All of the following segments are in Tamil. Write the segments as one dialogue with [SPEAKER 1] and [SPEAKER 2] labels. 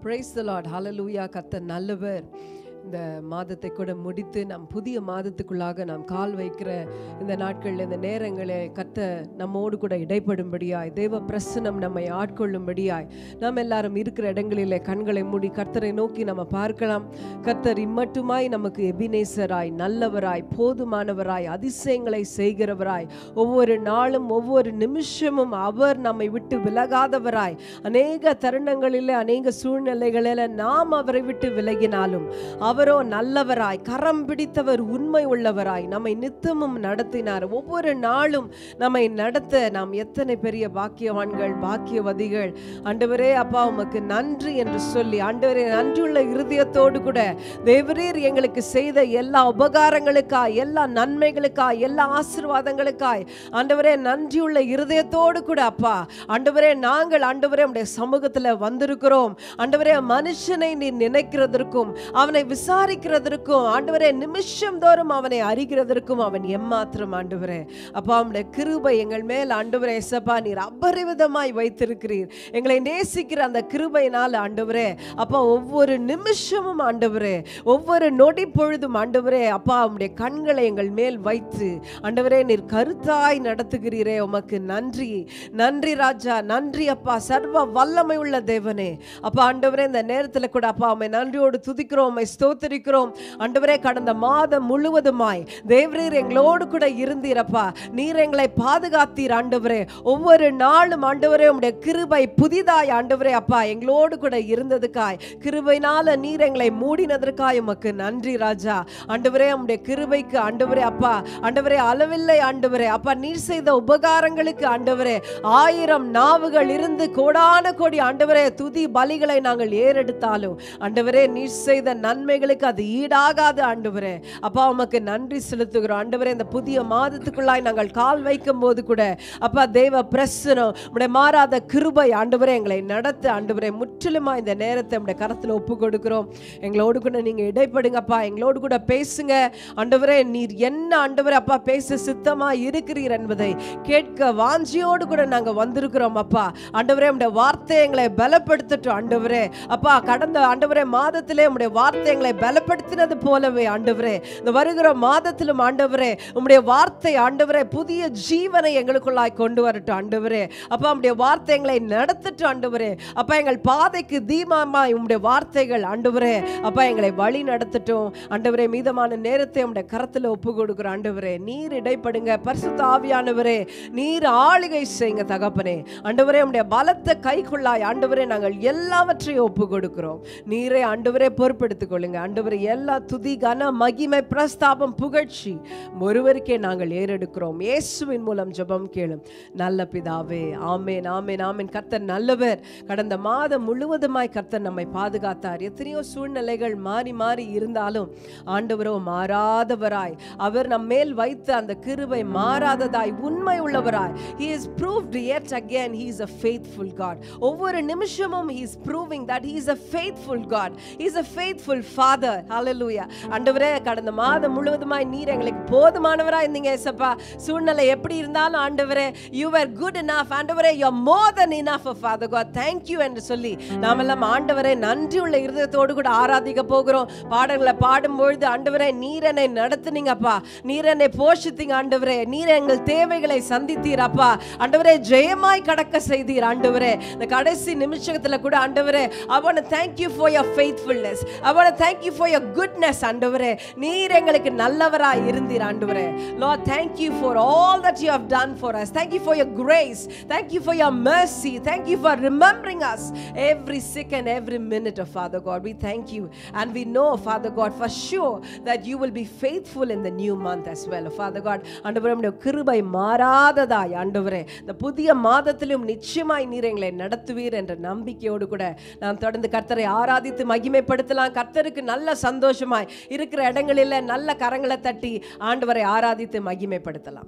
[SPEAKER 1] பிரைஸ் த லார்ட் ஹalleluya கர்த்தர் நல்லவர் இந்த மாதத்தை கூட முடித்து நாம் புதிய மாதத்துக்குள்ளாக நாம் கால் வைக்கிற இந்த நாட்களில் இந்த நேரங்களில் கத்த நம்மோடு கூட இடைப்படும்படியாய் தேவ பிரசனம் நம்மை ஆட்கொள்ளும்படியாய் நாம் எல்லாரும் இருக்கிற இடங்களிலே கண்களை மூடி கர்த்தரை நோக்கி நம்ம பார்க்கலாம் கர்த்தர் இம்மட்டுமாய் நமக்கு எபினேசராய் நல்லவராய் போதுமானவராய் அதிசயங்களை செய்கிறவராய் ஒவ்வொரு நாளும் ஒவ்வொரு நிமிஷமும் அவர் நம்மை விட்டு விலகாதவராய் அநேக தருணங்களில் அநேக சூழ்நிலைகளில் நாம் அவரை விட்டு விலகினாலும் அவரோ நல்லவராய் கரம் பிடித்தவர் உண்மை உள்ளவராய் நம்மை நித்தமும் நடத்தினார் ஒவ்வொரு நாளும் நம்மை நடத்த நாம் எத்தனை பெரிய பாக்கியவான்கள் பாக்கியவதிகள் ஆண்டவரே அப்பா உமக்கு நன்றி என்று சொல்லி ஆண்டவரே நன்றியுள்ள இருதயத்தோடு கூட தேவரீர் எங்களுக்கு செய்த எல்லா உபகாரங்களுக்காய் எல்லா நன்மைகளுக்காய் எல்லா ஆசீர்வாதங்களுக்காய் ஆண்டவரே நன்றியுள்ள இருதயத்தோடு கூட அப்பா ஆண்டவரே நாங்கள் ஆண்டவரே உடைய சமூகத்துல வந்திருக்கிறோம் ஆண்டவரே மனுஷனை நீ நினைக்கிறதற்கும் அவனை விசாரிக்கிறதற்கும் ஆண்டவரே நிமிஷம் தோறும் அவனை அறிகிறதற்கும் அவன் எம்மாத்திரம் ஆண்டவரே அப்பா உம்முடைய கிருபை எங்கள் மேல் ஆண்டவரே எசப்பா நீர் அபரிவிதமாய் வைத்திருக்கிறீர் எங்களை நேசிக்கிற அந்த கிருபையினால் ஆண்டவரே அப்பா ஒவ்வொரு நிமிஷமும் ஆண்டவரே ஒவ்வொரு நொடி பொழுதும் ஆண்டவரே அப்பா உம்முடைய கண்களை எங்கள் மேல் வைத்து ஆண்டவரே நீர் கருத்தாய் நடத்துகிறீரே உமக்கு நன்றி நன்றி ராஜா நன்றி அப்பா சர்வ வல்லமை உள்ள தேவனே அப்பா ஆண்டவரே இந்த நேரத்தில் கூட அப்பா உம்மை நன்றியோடு துதிக்கிறோம் உம்மை ஸ்தோத்தரிக்கிறோம் ஆண்டவரே கடந்த மாதம் முழுவதுமாய் தேவரீர் எங்களோடு கூட இருந்தீரப்பா நீர் எங்களை பாதுகாத்தீர் ஆண்டவரே ஒவ்வொரு நாளும் ஆண்டவரே உம்முடைய கிருபை புதிதாய் ஆண்டவரே அப்பா எங்களோடு கூட இருந்ததுக்காய் கிருபைனால நீர் எங்களை மூடினதற்காய் உமக்கு நன்றி ராஜா ஆண்டவரே உம்முடைய கிருபைக்கு ஆண்டவரே அப்பா ஆண்டவரே அளவில்லை ஆண்டவரே அப்பா நீர் செய்த உபகாரங்களுக்கு ஆண்டவரே ஆயிரம் நாவுகள் இருந்து கோடான கோடி ஆண்டவரே துதி பலிகளை நாங்கள் ஏறெடுத்தாலும் ஆண்டவரே நீர் செய்த நன்மைகளுக்கு அது ஈடாகாது ஆண்டவரே அப்பா உமக்கு நன்றி செலுத்துகிறோம் ஆண்டவரே இந்த புதிய மாதத்துக்குள்ளாய் நாங்கள் கால் வைக்கும் போது கூட அப்பா தேவ பிரசனம் உடைய மாறாத கிருபை ஆண்டவரே எங்களை நடத்த ஆண்டவரே முற்றிலுமா இந்த நேரத்தை உடைய கரத்தில் ஒப்பு கொடுக்கிறோம் எங்களோடு கூட நீங்க இடைப்படுங்கப்பா எங்களோடு கூட பேசுங்க ஆண்டவரே நீர் என்ன ஆண்டவரே அப்பா பேச சித்தமா இருக்கிறீர் என்பதை கேட்க வாஞ்சியோடு கூட நாங்க வந்திருக்கிறோம் அப்பா ஆண்டவரே உடைய வார்த்தை எங்களை பலப்படுத்தட்டும் ஆண்டவரே அப்பா கடந்த ஆண்டவரே மாதத்திலே உடைய வார்த்தை எங்களை பலப்படுத்தினது போலவே ஆண்டவரே இந்த வருகிற மாதத்திலும் ஆண்டவரே உம்முடைய வார்த்தை ஆண்டவரே புதிய ஜீவனை எங்களுக்குள்ளாய் கொண்டு வரட்டும் ஆண்டவரே அப்பா உம்முடைய வார்த்தை எங்களை நடத்தட்டும் ஆண்டவரே அப்பா எங்கள் பாதைக்கு தீபமாய் உம்முடைய வார்த்தைகள் ஆண்டவரே அப்பா எங்களை வழி நடத்தட்டும் ஆண்டவரே மீதமான நேரத்தை உம்முடைய கரத்துல ஒப்பு கொடுக்குற ஆண்டவரே நீர் இடைப்படுங்க பரிசுத்த ஆவியானவரே நீர் ஆளுகை செய்யுங்க தகப்பனே ஆண்டவரே உம்முடைய பலத்த கைக்குள்ளாய் ஆண்டவரே நாங்கள் எல்லாவற்றையும் ஒப்பு கொடுக்கிறோம் நீரே ஆண்டவரே பொறுப்பெடுத்துக் கொள்ளுங்க ஆண்டவரே எல்லா துதி கன மகிமை பிரஸ்தாபம் புகழ்ச்சி ஒருவருக்கே நாங்கள் ஏறெடுக்கிறோம் இயேசுவின் மூலம் ஜெபம் கேளும் நல்ல பிதாவே ஆமேன் ஆமேன் ஆமேன் கர்த்தர் நல்லவர் கடந்த மாதம் முழுவதுமாய் கர்த்தர் நம்மை பாதுகாத்தார் எத்தனையோ சூழ்நிலைகள் மாறி மாறி இருந்தாலும் ஆண்டவரோ மாறாதவராய் அவர் நம் மேல் வைத்த அந்த கிருபை மாறாததாய் உண்மை உள்ளவராய் he is proved yet again he is a faithful god ஒவ்வொரு நிமிஷமும் he is proving that he is a faithful god he is a faithful father hallelujah ஆண்டவரே கடந்த மாதம் முழுவதுமாய் நீர் எங்களுக்கு போதுமானவராய் இருந்தீங்க ஏசப்பா சூழ்நிலை எப்படி இருந்தாலும் ஆண்டவரே you were good enough ஆண்டவரே you are more than enough father god thank you என்று சொல்லி நாமெல்லாம் ஆண்டவரே நன்றி உள்ள இருதயத்தோடு கூட ஆராதிக்க போகிறோம் பாடல்களை பாடும்பொழுது ஆண்டவரே நீர் என்னை நடத்துனீங்கப்பா நீர் என்னை போஷித்தீங்க ஆண்டவரே நீர் எங்கள் தேவைகளை சந்தித்தீர் அப்பா ஆண்டவரே ஜெயமாய் கடக்க செய்தீர் ஆண்டவரே இந்த கடைசி நிமிஷத்துல கூட ஆண்டவரே I want to thank you for your faithfulness I want to thank you for your goodness ஆண்டவரே நீர் எங்களுக்கு நல்லவராய் இருந்தீர் ஆண்டவரே Lord thank you for all that you have done for us thank you for your grace thank you for your mercy thank you for remembering us every second every minute of Father God we thank you and we know Father God for sure that you will be faithful in the new month as well Father God ஆண்டவரே உம்முடைய கிருபை மாறாததாய் ஆண்டவரே இந்த புதிய மாதத்திலும் நிச்சயமாய் நீர் எங்களை நடத்துவீர் என்ற நம்பிக்கையோடு கூட நாம் தொடர்ந்து கர்த்தரை ஆராதித்து மகிமைப்படுத்தலாம் கர்த்தருக்கு நல்ல சந்தோஷமாய் இருக்கிற இடங்களில் நல்ல கரங்களை தட்டி ஆண்டவரை ஆராதித்து மகிமைப்படுத்தலாம்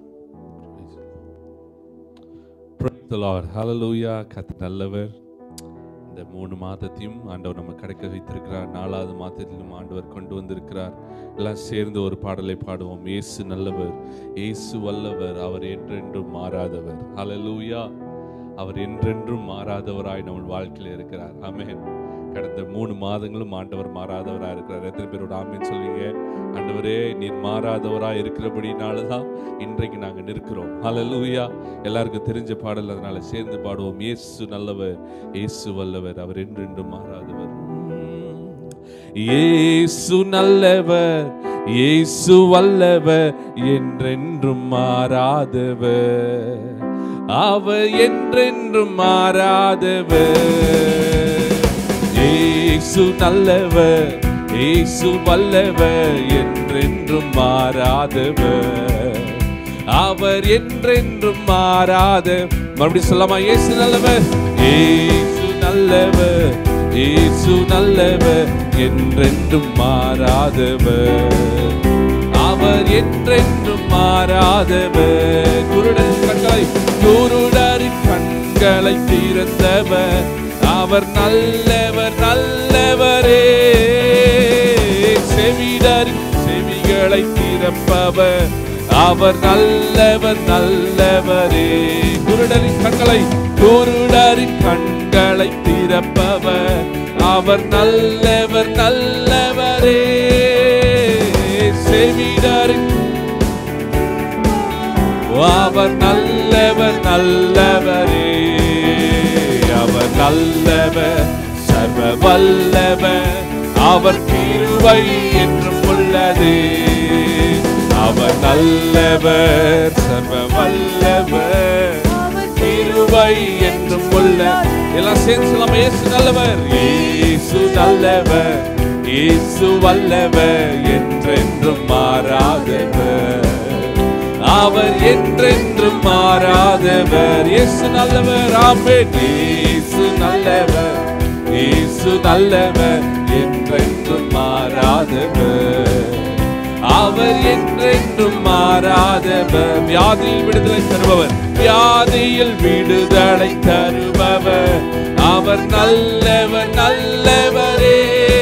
[SPEAKER 2] Praise the Lord. Hallelujah. கர்த்தர் நல்லவர் இந்த மூணு மாதத்தையும் ஆண்டவர் நம்ம கடக்க வைத்திருக்கிறார் நாலாவது மாதத்திலும் ஆண்டவர் கொண்டு வந்திருக்கிறார் எல்லாம் சேர்ந்து ஒரு பாடலை பாடுவோம் இயேசு நல்லவர் இயேசு வல்லவர் அவர் என்றென்றும் மாறாதவர் ஹalleluya அவர் என்றென்றும் மாறாதவராய் நம்ம வாழ்க்கையில் இருக்கிறார் ஆமென் கடந்த மூணு மாதங்களும் ஆண்டவர் மாறாதவராக இருக்கிறார் எத்தனை பேரோட ஆமேன் சொல்வீங்க ஆண்டவரே நீர் மாறாதவராக இருக்கிறபடினால தான் இன்றைக்கு நாங்கள் நிற்கிறோம் ஹalleluya எல்லாருக்கும் தெரிஞ்ச பாடல் அதனால சேர்ந்து பாடுவோம் இயேசு நல்லவர் இயேசு வல்லவர் அவர் என்றென்றும் மாறாதவர் இயேசு நல்லவர் இயேசு வல்லவர் என்றென்றும் மாறாதவர் அவர் என்றென்றும் மாறாதவர் இயேசு நல்லவர் இயேசு வல்லவர் என்றென்றும் மாறாதவர் அவர் என்றென்றும் மாறாத மறுபடியும் சொல்லாமா இயேசு நல்லவர் இயேசு நல்லவர் இயேசு நல்லவர் என்றென்றும் மாறாதவர் அவர் என்றென்றும் மாறாதவர் குருடன் கண்களை குருடரின் கண்களை திறந்தவர் அவர் நல்லவர் நல்லவரே செவிடரின் செவிகளை திறப்பவர் அவர் நல்லவர் நல்லவரே குருடரின் கண்களை குருடரின் கண்களை திறப்பவர் அவர் நல்லவர் நல்லவரே செவிடரின் அவர் நல்லவர் நல்லவரே அவர் நல்லவர் சர்வ வல்லவர் அவர் கிருபை என்றும் உள்ளது அவர் நல்லவர் சர்வ வல்லவர் கிருபை என்றும் உள்ள எல்லாம் சேர்ந்து சொல்லாம இயேசு நல்லவர் இயேசு நல்லவர் இயேசு வல்லவர் என்றென்றும் மாறாதவர் அவர் என்றென்றும் மாறாதவர் இயேசு நல்லவர் ஆமென் இயேசு நல்லவர் இயேசு நல்லவர் என்றென்றும் மாறாதவர் அவர் என்றென்றும் மாறாதவர் வியாதியில் விடுதலை தருபவர் வியாதியில் விடுதலை தருபவர் அவர் நல்லவர் நல்லவரே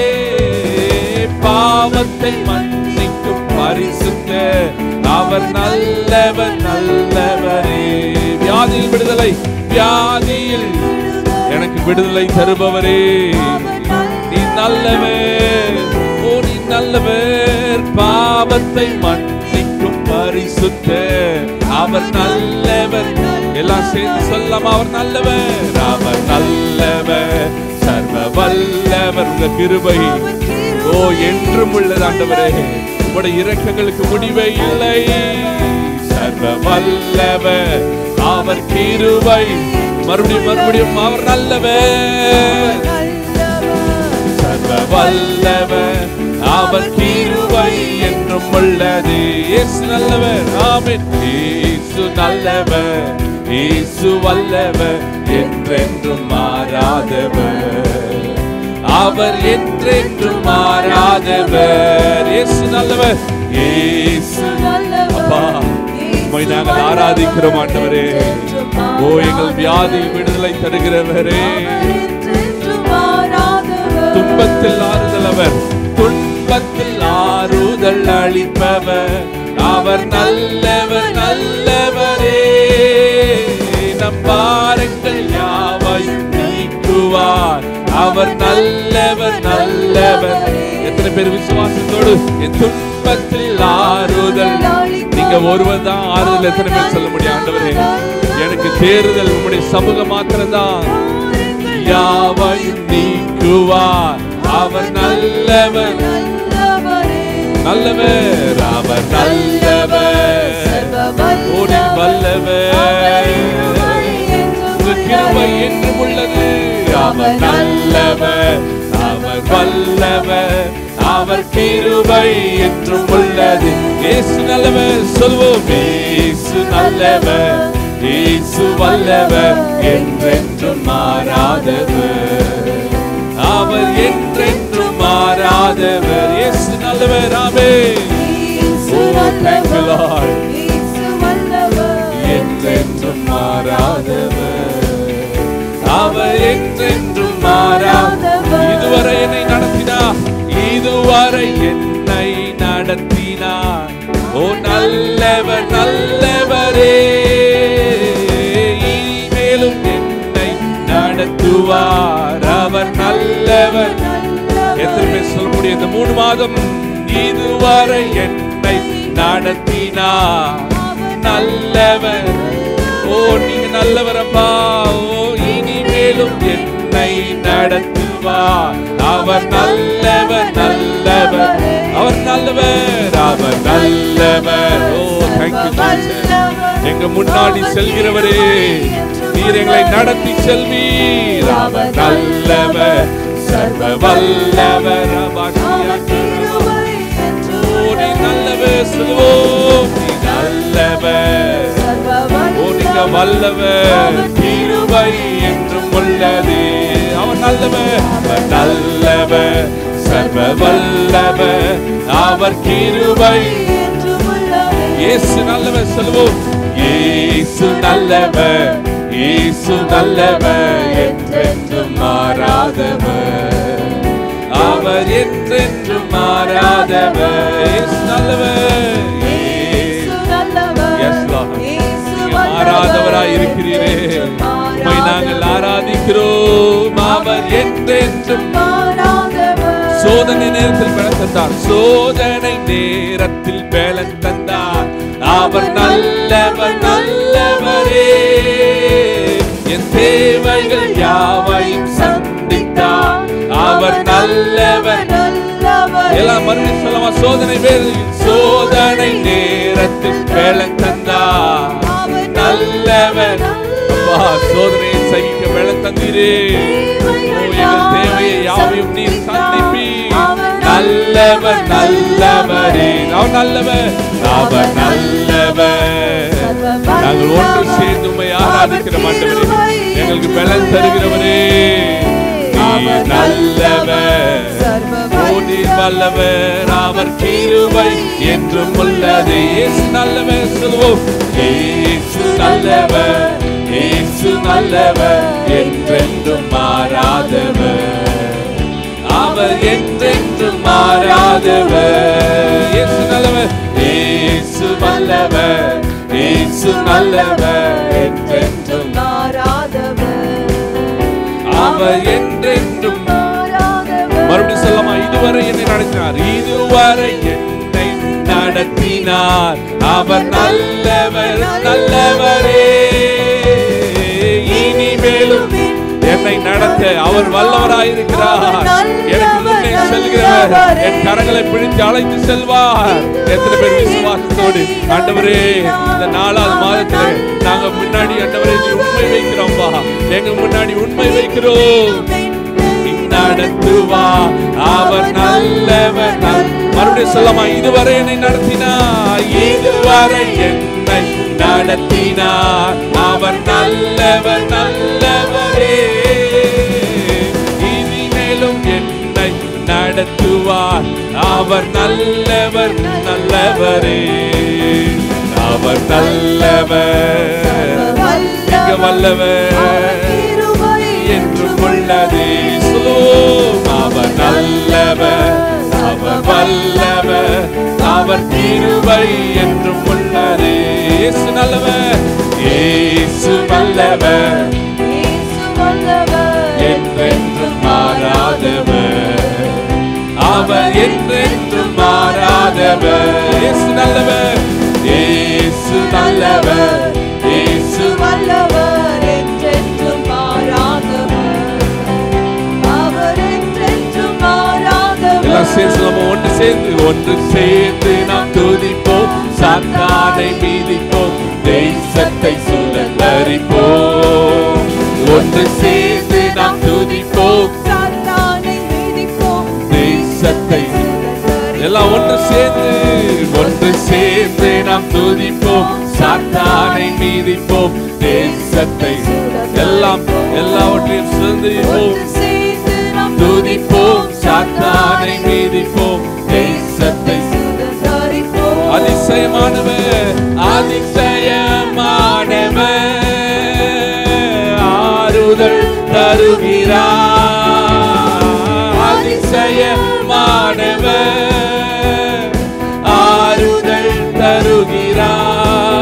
[SPEAKER 2] பாவத்தை மன்னிக்கும் பரிசுத்த அவர் நல்லவர் நல்லவரே வியாதியில் விடுதலை வியாதியில் எனக்கு விடுதலை தருபவரே நீ நல்லவர் ஓ நீ நல்லவர் பாவத்தை மன்னிக்கும் பரிசுத்த அவர் நல்லவர் எல்லாம் சேர்ந்து சொல்லாம அவர் நல்லவர் அவர் நல்லவர் சர்வ வல்லவர் உங்க கிருபை ஓ என்றும் உள்ளது ஆண்டவரே உங்களுடைய இரக்கங்களுக்கு முடிவே இல்லை சர்வ வல்லவர் அவர் கிருபை மறுபடியும் மறுபடியும் அவர் நல்லவர் சர்வ வல்லவர் அவர் கிருபை என்றும் உள்ளது இயேசு நல்லவர் ஆமென் இயேசு நல்லவர் இயேசு வல்லவர் என்றென்றும் மாறாதவர் அவர் என்றென்றும் மாறாதவர் இயேசு நல்லவர் இயேசு அப்பா உம்மை நாங்கள் ஆராதிக்கிறோம் ஆண்டவரே ஓ எங்கள் வியாதி விடுதலை தருகிறவரே துன்பத்தில் ஆறுதல் அவர் துன்பத்தில் ஆறுதல் அளிப்பவர் அவர் நல்லவர் நல்லவரே நம் பாரங்கள் யாவையும் நீக்குவார் அவர் நல்லவர் நல்லவர் எத்தனை பேர் விசுவாசத்தோடு என் துன்பத்தில் ஆறுதல் நீங்க ஒருவர் தான் ஆறுதல் எத்தனை பேர் சொல்ல முடியும் ஆண்டவரே எனக்கு தேறுதல் உங்களுடைய சமூகம் மாத்திரம்தான் யாவையும் நீக்குவார் அவர் நல்லவர் நல்லவர் அவர் நல்லவர் ஓடி வல்லவர் உங்க கிருபை என்றும் உள்ளது அவர் நல்லவர் அவர் வல்லவர் அவர் கிருபை என்றும் உள்ளது இயேசு நல்லவர் சொல்வோம் இயேசு நல்லவர் இயேசு வல்லவர் என்றென்றும் மாறாதவர் அவர் என்றென்றும் மாறாதவர் இயேசு நல்லவர் ஆமென் Oh, thank you, Lord. என்றென்றும் மாறாதவர் அவர் என்றென்றும் மாறாதவர் இதுவரை என்னை நடத்தினார் இதுவரை என்னை நடத்தினார் ஓ நல்லவர் நல்லவரே இனிமேலும் என்னை நடத்துவார் அவர் நல்லவர் எத்தனை பேர் சொல்ல முடியும் இந்த மூணு மாதம் இதுவரை என்னை நடத்தினார் நல்லவர் ஓ நீங்க நல்லவரப்பா ஓ இனிமேலும் என்னை நடத்துவார் அவர் நல்லவர் நல்லவர் அவர் நல்லவர் அவர் நல்லவர் ஓ தேங்க்யூ எங்க முன்னாடி செல்கிறவரே நீர் எங்களை நடத்தி செல்வீர் அவர் நல்லவர் சர்வ வல்லவர் ஓ நீ நல்லவர் சொல்லுவோம் நீ நல்லவர் ஓ நீங்க வல்லவர் கிருபை என்றும் உள்ளது அவர் நல்லவர் அவர் நல்லவர் சர்வ வல்லவர் அவர் கிருபை இயேசு நல்லவர் சொல்லுவோம் இயேசு நல்லவர் இயேசு நல்லவர் என்றென்றும் மாறாதவர் அவர் என்றென்றும் மாறாதவர் இயேசு நல்லவர் இயேசு Yes, Lord. நீங்க மாறாதவராய் இருக்கிறீரே உம்மை நாங்கள் ஆராதிக்கிறோம் அவர் என்றென்றும் சோதனை நேரத்தில் பலன் தந்தார் சோதனை நேரத்தில் பலன் தந்தார் அவர் நல்லவர் நல்லவரே என் தேவைகள் யாவையும் சந்தித்தார் அவர் நல்லவர் எல்லாம் மறுபடியும் சொல்லவா சோதனை வேளையில் சோதனை நேரத்தில் பலன் தந்தார் நல்லவர் அப்பா சோதனையை சகிக்க பலன் தந்தீரே ஓ, எங்கள் தேவையை யாவையும் நீர் சந்திப்பீர் நல்லவர் நல்லவரே அவர் நல்லவர் அவர் நல்லவர் நாங்கள் ஒன்று சேர்ந்து உண்மை ஆராதிக்கிற ஆண்டவரே எங்களுக்கு பலன் தருகிறவரே நீர் நல்லவர் ஓ, நீர் வல்லவர் அவர் கிருபை என்றும் உள்ளது இயேசு நல்லவர் சொல்லுவோம் இயேசு நல்லவர் இயேசு நல்லவர் என்றென்றும் மாறாதவர் அவர் என்றென்றும் மாறாதவர் இயேசு நல்லவர் இயேசு வல்லவர் இயேசு நல்லவர் என்றென்றும் அவர் என்றென்றும் மறுபடியும் சொல்லமா இதுவரை என்னை நடத்தினார் இதுவரை என்னை நடத்தினார் அவர் நல்லவர் நல்லவரே இனிமேலும் என்னை நடத்த அவர் வல்லவராயிருக்கிறார் எனக்கு முன்னே செல்கிறவர் என் கரங்களை பிடித்து அழைத்து செல்வார் எத்தனை பேர் விசுவாசத்தோடு ஆண்டவரே இந்த நாலாவது மாதத்துல நாங்க முன்னாடி ஆண்டவரே நீ உண்மை வைக்கிறோம்பா எங்க முன்னாடி உண்மை வைக்கிறோம் நடத்துவா அவர் நல்லவர் நல்- மறுபடியும் சொல்லமா இதுவரை என்னை நடத்தினார் இதுவரை என்னை நடத்தினார் அவர் நல்லவர் நல்லவரே இனிமேலும் என்னை நடத்துவார் அவர் நல்லவர் நல்லவரே அவர் நல்லவர் மிக வல்லவர் என்றும் உள்ளதே சொல்லுவோம் அவர் நல்லவர் அவர் வல்லவர் அவர் கிருபை என்றும் உள்ளதே இயேசு நல்லவர் இயேசு வல்லவர் என்றென்றும் மாறாதவர் அவர் என்றென்றும் மாறாதவர் இயேசு நல்லவர் இயேசு நல்லவர் இயேசு
[SPEAKER 3] வல்லவர் என்றென்றும் மாறாதவர் அவர் என்றென்றும் மாறாதவர்
[SPEAKER 2] எல்லாம் சேர்ந்து நம்ம ஒன்று சேர்ந்து ஒன்று சேர்ந்து நாம் துதிப்போம் சாத்தானை மீதிப்போம் தேசத்தை சுதந்தரிப்போம் ஒன்று சேர்ந்து நாம் துதிப்போம்
[SPEAKER 3] சாத்தானை மிதிப்போம்
[SPEAKER 2] தேசத்தை எல்லாம் ஒன்று சேர்ந்து ஒன்று சேர்ந்து நாம் துதிப்போம் சாத்தானை மீதிப்போம் தேசத்தை எல்லாம் எல்லாவற்றையும் சுதந்திரிப்போம்
[SPEAKER 3] ஒன்று சேர்ந்து நாம்
[SPEAKER 2] துதிப்போம் சாத்தானை மீதிப்போம் தேசத்தை
[SPEAKER 3] சுதந்தரிப்போம்
[SPEAKER 2] அதிசயமானவர் அதிசயமானவர் ஆறுதல் தருகிறார் அதிசயமானவர் ஆறுதல்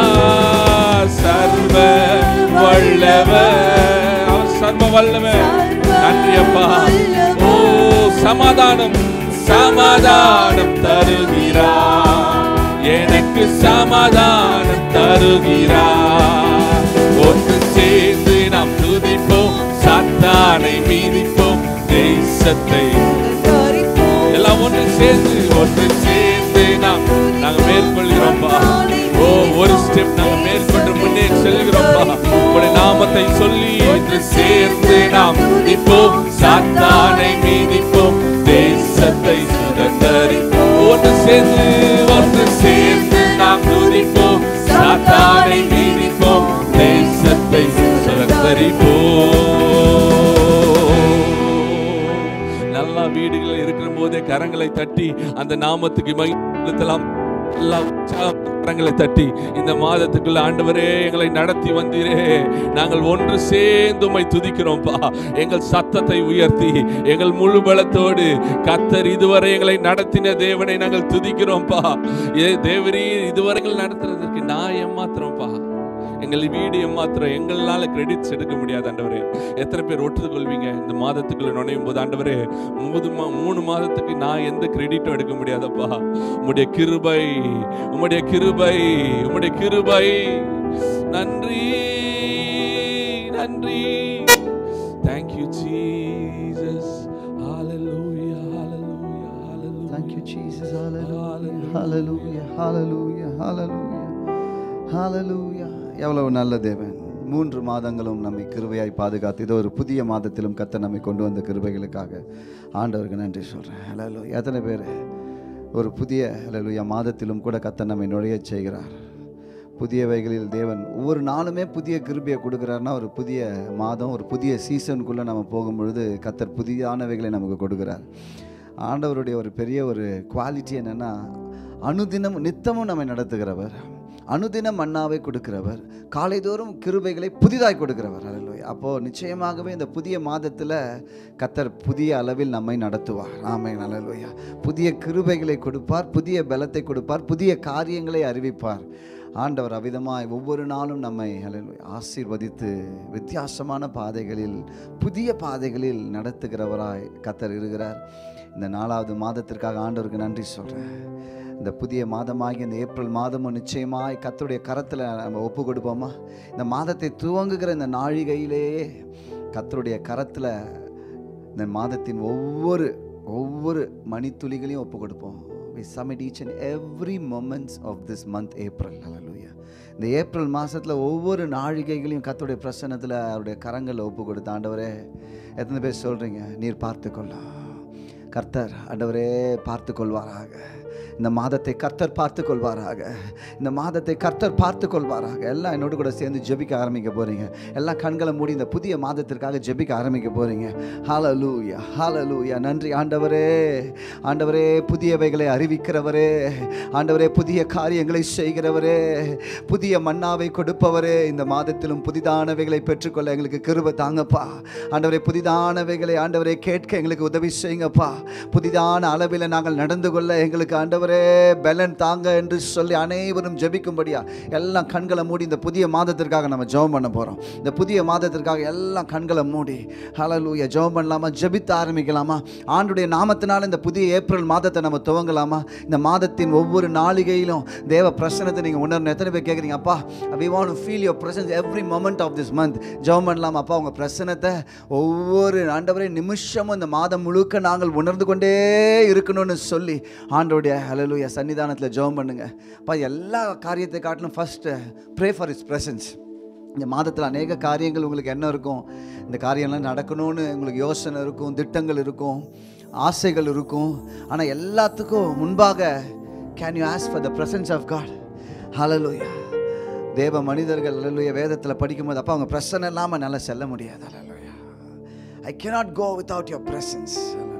[SPEAKER 2] தருகிறார் சர்வ வல்லவர் அவர் சர்வ வல்லவர் நன்றி அப்பா ஓ சமாதானம் சமாதானம் தருகிறா எனக்கு சமாதானம் தருகிறா ஒன்று சேர்ந்து நாம் துதிப்போம் சாத்தானை மீதிப்போம் தேசத்தை எல்லாம் ஒன்று சேர்ந்து ஒன்று சேர்ந்து நாம் நாங்க மேற்கொள்கிறோம்ப்பா ஓ ஒரு ஸ்டெப் நாங்க மேற்கொண்டு முன்னே செல்கிறோம்ப்பா உங்களுடைய நாமத்தை சொல்லி ஒன்று சேர்ந்து நாம் துதிப்போம் சாத்தானை மீதிப்போம் தேசத்தை சுதந்தரிப்போம் ஒன்று சேர்ந்து ஒன்று சேர்ந்து நாம் துதிப்போம் சாத்தானை மீதிப்போம் தேசத்தை சுதந்தரிப்போம் நல்லா வீடுகளில் இருக்கிற போதே கரங்களை தட்டி அந்த நாமத்துக்கு மகிழ்த்தலாம் எல்லா உற்சாகம் கரங்களை தட்டி இந்த மாதத்துக்குள்ள ஆண்டவரே எங்களை நடத்தி வந்தீரே நாங்கள் ஒன்று சேர்ந்து உம்மை துதிக்கிறோம்ப்பா எங்கள் சத்தத்தை உயர்த்தி எங்கள் முழு பலத்தோடு கத்தர் இதுவரை எங்களை நடத்தின தேவனை நாங்கள் துதிக்கிறோம்ப்பா ஏ தேவரீர் இதுவரை எங்களை நடத்துறதுக்கு நான் ஏமாத்துறோம்ப்பா எங்கள் வீடு ஏமாத்திரம் எங்களால கிரெடிட்ஸ் எடுக்க முடியாது ஆண்டவரே எத்தனை பேர் ஒட்டுது கொள்வீங்க இந்த மாதத்துக்குள்ள நுழையும் போது ஆண்டவரே மூணு மா- மூணு மாதத்துக்கு நான் எந்த கிரெடிட்டும் எடுக்க முடியாதப்பா உம்முடைய கிருபை உம்முடைய கிருபை உம்முடைய கிருபை நன்றி நன்றி thank you Jesus hallelujah hallelujah hallelujah
[SPEAKER 4] Thank you, Jesus. Hallelujah. Hallelujah. Hallelujah. Hallelujah. Hallelujah. எவ்வளவு நல்ல தேவன் மூன்று மாதங்களும் நம்மை கிருபையாய் பாதுகாத்து இதோ ஒரு புதிய மாதத்திலும் கத்த நம்மை கொண்டு வந்த கிருபைகளுக்காக ஆண்டவருக்கு நன்றி சொல்கிறேன் ஹலோ எத்தனை பேர் ஒரு புதிய ஹலலுயா மாதத்திலும் கூட கத்த நம்மை நுழையச் செய்கிறார் புதியவைகளில் தேவன் ஒவ்வொரு நாளுமே புதிய கிருபையை கொடுக்குறாருன்னா ஒரு புதிய மாதம் ஒரு புதிய சீசனுக்குள்ளே நம்ம போகும்பொழுது கத்தர் புதியானவைகளை நமக்கு கொடுக்குறார் ஆண்டவருடைய ஒரு பெரிய ஒரு குவாலிட்டி என்னென்னா அனுதினம் நித்தமும் நம்மை நடத்துகிறவர் அனுதினம் மன்னாவை கொடுக்கிறவர் காலைதோறும் கிருபைகளை புதிதாய் கொடுக்கிறவர் அல்லேலூயா அப்போது நிச்சயமாகவே இந்த புதிய மாதத்தில் கத்தர் புதிய அளவில் நம்மை நடத்துவார் ஆமை அல்லேலூயா புதிய கிருபைகளை கொடுப்பார் புதிய பலத்தை கொடுப்பார் புதிய காரியங்களை அறிவிப்பார் ஆண்டவர் அவிதமாய் ஒவ்வொரு நாளும் நம்மை அல்லேலூயா ஆசீர்வதித்து வித்தியாசமான பாதைகளில் புதிய பாதைகளில் நடத்துகிறவராய் கத்தர் இருக்கிறார் இந்த நாலாவது மாதத்திற்காக ஆண்டவருக்கு நன்றி சொல்கிறேன் இந்த புதிய மாதமாகி இந்த ஏப்ரல் மாதமும் நிச்சயமாய் கத்தருடைய கரத்தில் நம்ம ஒப்பு கொடுப்போமா இந்த மாதத்தை துவங்குகிற இந்த நாழிகையிலேயே கத்தருடைய கரத்தில் இந்த மாதத்தின் ஒவ்வொரு ஒவ்வொரு மணித்துளிகளையும் ஒப்பு கொடுப்போம் we submit each and every moments of this month April hallelujah இந்த ஏப்ரல் மாதத்தில் ஒவ்வொரு நாழிகைகளையும் கத்தருடைய பிரசன்னத்தில் அவருடைய கரங்களில் ஒப்பு கொடுத்த ஆண்டவரே எத்தனை பேர் சொல்கிறீங்க நீர் பார்த்துக்கொள்ளா கர்த்தர் ஆண்டவரே பார்த்து கொள்வாராக இந்த மாதத்தை கர்த்தர் பார்த்து கொள்வாராக இந்த மாதத்தை கர்த்தர் பார்த்து கொள்வாராக எல்லாம் என்னோடு கூட சேர்ந்து ஜெபிக்க ஆரம்பிக்க போகிறீங்க எல்லாம் கண்களை மூடி இந்த புதிய மாதத்திற்காக ஜெபிக்க ஆரம்பிக்க போகிறீங்க ஹalleluya ஹalleluya நன்றி ஆண்டவரே ஆண்டவரே புதியவைகளை அறிவிக்கிறவரே ஆண்டவரே புதிய காரியங்களை செய்கிறவரே புதிய மன்னாவை கொடுப்பவரே இந்த மாதத்திலும் புதிதானவைகளை பெற்றுக்கொள்ள எங்களுக்கு கிருபை தாங்கப்பா ஆண்டவரே புதிதானவைகளை ஆண்டவரே கேட்க எங்களுக்கு உதவி செய்யுங்கப்பா புதிதான அளவில் நாங்கள் நடந்து கொள்ள எங்களுக்கு ஆண்டவரே பலன் தாங்க என்று சொல்லி அனைவரும் ஜெபிக்கும்படியா எல்லாம் கண்களை மூடி இந்த புதிய மாதத்திற்காக நம்ம ஜெபம் பண்ண போகிறோம் இந்த புதிய மாதத்திற்காக எல்லாம் கண்களை மூடி ஹalleluya ஜெபம் பண்ணலாமா ஜெபித்து ஆரம்பிக்கலாமா ஆண்டுடைய நாமத்தினால இந்த புதிய ஏப்ரல் மாதத்தை நம்ம துவங்கலாமா இந்த மாதத்தின் ஒவ்வொரு நாளிகையிலும் தேவ பிரசனத்தை நீங்கள் உணரணும் எத்தனை பேர் கேட்குறீங்க அப்பா we want feel your presence every moment of this month ஜெபம் பண்ணலாமா அப்பா உங்கள் பிரசனத்தை ஒவ்வொரு ஆண்டவரே நிமிஷமும் இந்த மாதம் முழுக்க நாங்கள் உணர்ந்து கொண்டே இருக்கணும்னு சொல்லி ஆண்டோடைய ஹalleluya சன்னிதானத்தில் ஜெபம் பண்ணுங்க அப்பா எல்லா காரியத்தை காட்டிலும் first pray for his presence இந்த மாதத்தில் அநேக காரியங்கள் உங்களுக்கு என்ன இருக்கும் இந்த காரியம்லாம் நடக்கணும்னு உங்களுக்கு யோசனை இருக்கும் திட்டங்கள் இருக்கும் ஆசைகள் இருக்கும் ஆனால் எல்லாத்துக்கும் முன்பாக can you ask for the presence of God hallelujah தேவ மனிதர்கள் ஹalleluya வேதத்தில் படிக்கும்போது அப்பா அவங்க பிரசனை இல்லாமல் நல்லா செல்ல முடியாது hallelujah I cannot go without your presence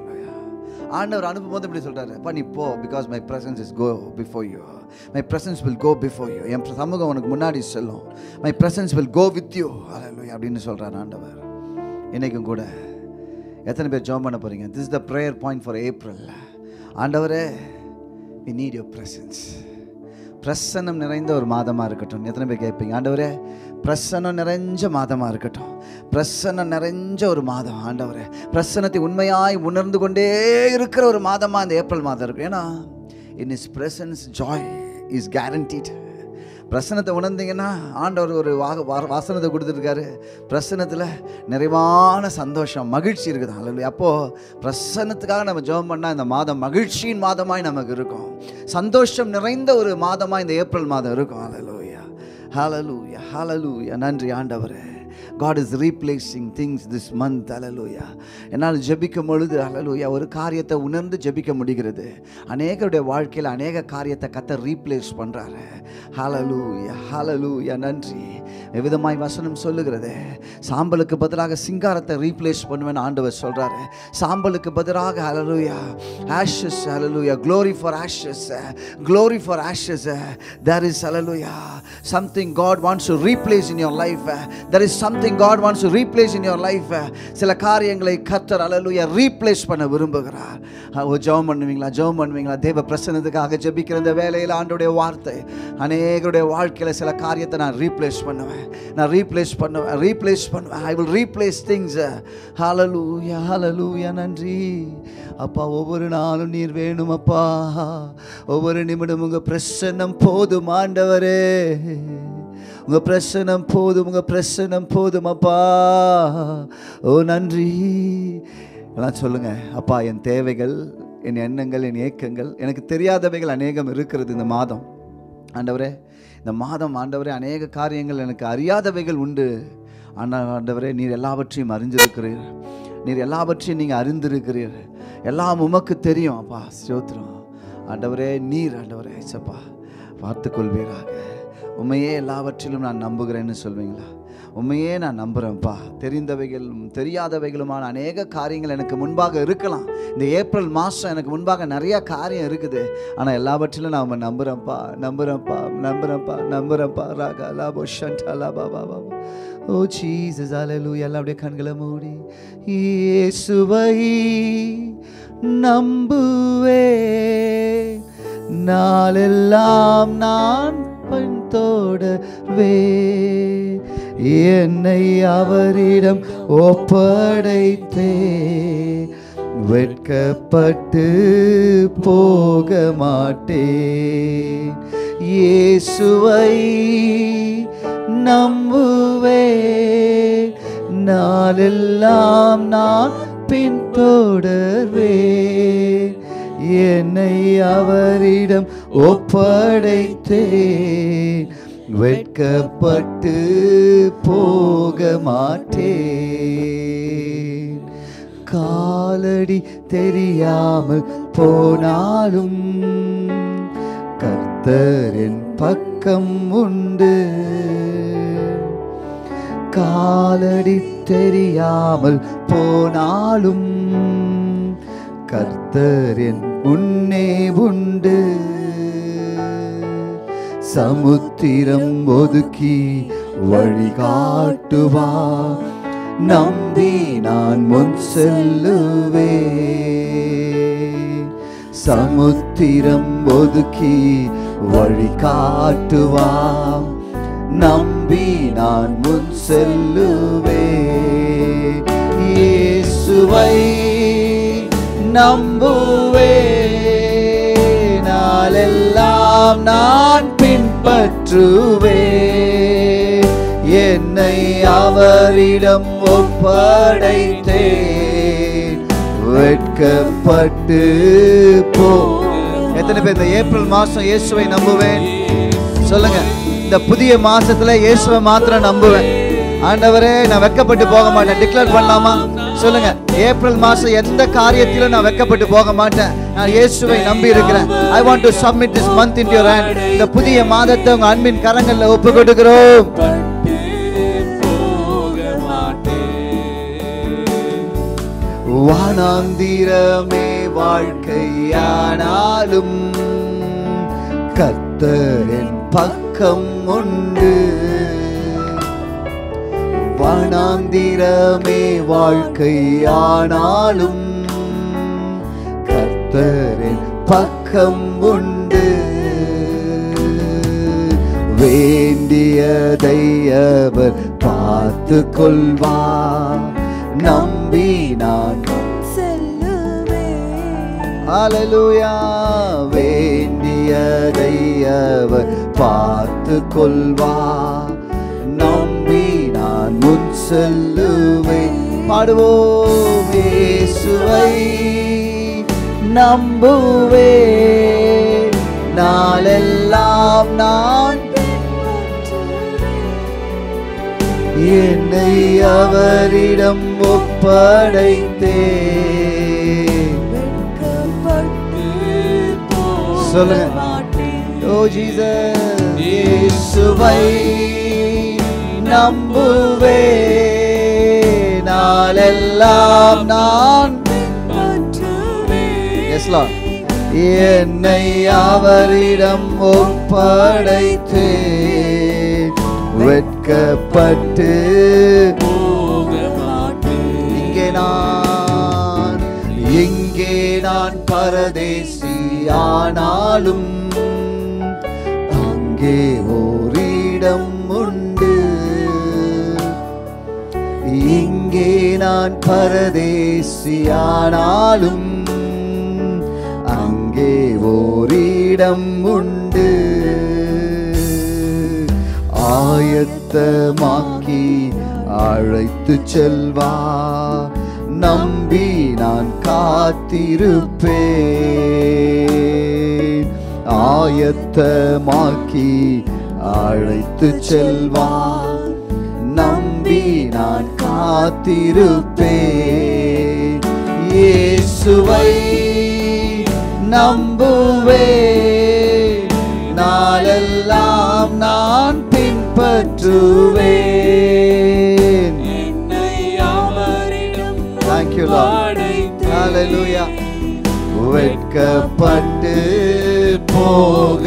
[SPEAKER 4] ஆண்டவர் அனுப்பும்போது இப்படி சொல்றாரு அப்பா நீ போ because my presence is go before you my presence will go before you என் சமூகம் உனக்கு முன்னாடி செல்லும் my presence will go with you hallelujah அப்படின்னு சொல்றாரு ஆண்டவர் இன்னைக்கும் கூட எத்தனை பேர் ஜாம் பண்ண போறீங்க this is the prayer point for April ஆண்டவரே வி நீட் யுவர் பிரசன்ஸ் பிரசன்னம் நிறைந்த ஒரு மாதமாக இருக்கட்டும் எத்தனை பேர் கேட்பீங்க ஆண்டவரே பிரசன்னம் நிறைஞ்ச மாதமாக இருக்கட்டும் பிரசன்னம் நிறைஞ்ச ஒரு மாதம் ஆண்டவரே பிரசன்னத்தை உண்மையாய் உணர்ந்து கொண்டே இருக்கிற ஒரு மாதமாக இந்த ஏப்ரல் மாதம் இருக்கும் ஏன்னா in his presence joy is guaranteed பிரசனத்தை உணர்ந்தீங்கன்னா ஆண்டவர் ஒரு வா வா- வாசனத்தை கொடுத்துருக்காரு பிரசனத்தில் நிறைவான சந்தோஷம் மகிழ்ச்சி இருக்குது அல்ல அப்போது பிரசன்னத்துக்காக நம்ம ஜெபம் பண்ணால் இந்த மாதம் மகிழ்ச்சியின் மாதமாய் நமக்கு இருக்கும் சந்தோஷம் நிறைந்த ஒரு மாதமாக இந்த ஏப்ரல் மாதம் இருக்கும் ஹalleluya ஹalleluya ஹalleluya நன்றி ஆண்டவரே God is replacing things this month ஹalleluya என்னால் ஜெபிக்கும் பொழுது ஹalleluya ஒரு காரியத்தை உணர்ந்து ஜெபிக்க முடிகிறது அநேகருடைய வாழ்க்கையில் அநேக காரியத்தை கத்த ரீப்ளேஸ் பண்ணுறாரு ஹalleluya ஹalleluya நன்றி விதமாய் வசனம் சொல்லுகிறது சாம்பலுக்கு பதிலாக சிங்காரத்தை ரீப்ளேஸ் பண்ணுவேன் ஆண்டவர் சொல்றாரு சாம்பலுக்கு பதிலாக ஹalleluya ashes hallelujah glory for ashes glory for ashes there is hallelujah something god wants to replace in your life there is something god wants to replace in your life சில காரியங்களை கர்த்தர் hallelujah ரீப்ளேஸ் பண்ண விரும்புகிறார் ஓ ஜெபம் பண்ணுவீங்களா ஜெபம் பண்ணுவீங்களா தேவ பிரசன்னத்துக்காக ஜெபிக்கிற இந்த வேலையில் ஆண்டுடைய வார்த்தை அநேகருடைய வாழ்க்கையில் சில காரியத்தை நான் ரீப்ளேஸ் பண்ணுவேன் நான் ரீப்ளேஸ் பண்ணுவேன் ரீப்ளேஸ் பண்ணுவேன் I will replace things hallelujah hallelujah நன்றி அப்பா ஒவ்வொரு நாளும் நீர் வேணும் அப்பா ஒவ்வொரு நிமிடம் உங்க பிரசன்னம் போதும் ஆண்டவரே உங்க பிரசனம் போதும் உங்க பிரசனம் போதும் அப்பா ஓ நன்றி எல்லாம் சொல்லுங்க அப்பா என் தேவைகள் என் எண்ணங்கள் என் ஏக்கங்கள் எனக்கு தெரியாதவைகள் அநேகம் இருக்கிறது இந்த மாதம் ஆண்டவரே இந்த மாதம் ஆண்டவரே அநேக காரியங்கள் எனக்கு அறியாதவைகள் உண்டு ஆனால் ஆண்டவரே நீர் எல்லாவற்றையும் அறிஞ்சிருக்கிறீர் நீர் எல்லாவற்றையும் நீங்கள் அறிந்திருக்கிறீர் எல்லாம் உமக்கு தெரியும் அப்பா ஸ்தோத்திரம் ஆண்டவரே நீர் ஆண்டவரே ஐசப்பா பார்த்துக்கொள்வீராக உண்மையே எல்லாவற்றிலும் நான் நம்புகிறேன்னு சொல்வீங்களா உண்மையே நான் நம்புகிறேன்ப்பா தெரிந்தவைகளும் தெரியாதவைகளுமான அநேக காரியங்கள் எனக்கு முன்பாக இருக்கலாம் இந்த ஏப்ரல் மாதம் எனக்கு முன்பாக நிறைய காரியம் இருக்குது ஆனால் எல்லாவற்றிலும் நான் நம்புகிறேன்ப்பா நம்புகிறேன்ப்பா நம்புகிறேன்ப்பா நம்புகிறேன்ப்பா ராகா லாபோ ஷண்டா லாபா பாபா ஓ ஜீசஸ் அல்லேலூயா எல்லாம் அப்படியே கண்களை மூடி இயேசுவை நம்புவே நாளெல்லாம் நான் பண் தொடர்வே என்னை அவரிடம் ஒப்படைத்தே வெட்கப்பட்டு போக மாட்டேன் இயேசுவை நம்புவே நாளெல்லாம் நான் பின்தொடர்வே என்னை அவரிடம் ஒப்படைத்தே வெட்கப்பட்டு போக மாட்டேன் காலடி தெரியாமல் போனாலும் கர்த்தரின் பக்கம் உண்டு காலடி தெரியாமல் போனாலும் கர்த்தரின் முன்னே உண்டு சமுத்திரம் ஒதுக்கி வழிகாட்டுவா நம்பி நான் முன் செல்லுவே சமுத்திரம் ஒதுக்கி வழிகாட்டுவா நம்பி நான் முன் செல்லுவே இயேசுவை நம்புவே நாளெல்லாம் நான் பின்பற்றுவே என்னை அவரிடம் ஒப்படைத்தேன் வெட்கப்பட்டு போ எத்தனை பேர் இந்த ஏப்ரல் மாசம் இயேசுவை நம்புவேன் சொல்லுங்க இந்த புதிய மாசத்துல இயேசுவை மாத்திரம் நம்புவேன் ஆண்டவரே நான் வெக்கப்பட்டு போக மாட்டேன் டிக்ளேர் பண்ணலாமா சொல்லுங்க ஏப்ரல் மாசம் எந்த காரியத்திலும் நான் வெக்கப்பட்டு போக மாட்டேன் நான் இயேசுவை நம்பி இருக்கிறேன் I want to submit this month in your hand இந்த புதிய மாதத்தை உங்க அன்பின் கரங்கள்ல ஒப்பு கொடுக்கிறோம் வானாந்திரமே வாழ்க்கையானாலும் கர்த்தரின் பக்கம் உண்டு வானாந்திரமே வாழ்க்கையானாலும் கர்த்தரின் பக்கம் உண்டு வேண்டியதை அவர் பார்த்து கொள்வார் நம்பி நான் ஹalleluya வேண்டியதை அவர் பார்த்து கொள்வார் நம்பி நான் முன் செல்லுவேன் பாடுவோம் இயேசுவை நம்புவே நாளெல்லாம் நான் என்னை அவரிடம் ஒப்படைத்தேன் சொல்லுங்க ஓ ஜீசஸ் இயேசுவை நம்புவே நாளெல்லாம் நான் எஸ் லார்ட் என்னை அவரிடம் ஒப்படைத்தேன் வெட்கப்பட்டு இங்கே நான் இங்கே நான் பரதேசி ஆனாலும் அங்கே ஓரிடம் உண்டு இங்கே நான் பரதேசி ஆனாலும் அங்கே ஓரிடம் உண்டு ஆயத்தமாக்கி அழைத்து செல்வா நம்பி நான் காத்திருப்பேன் ஆயத்தமாக்கி அழைத்து செல்வா நம்பி நான் காத்திருப்பேன் இயேசுவை நம்புவே நாளெல்லாம் நான் பின்பற்றுவேன் Thank you, Lord. Hallelujah. வெட்கப்பட்டு போக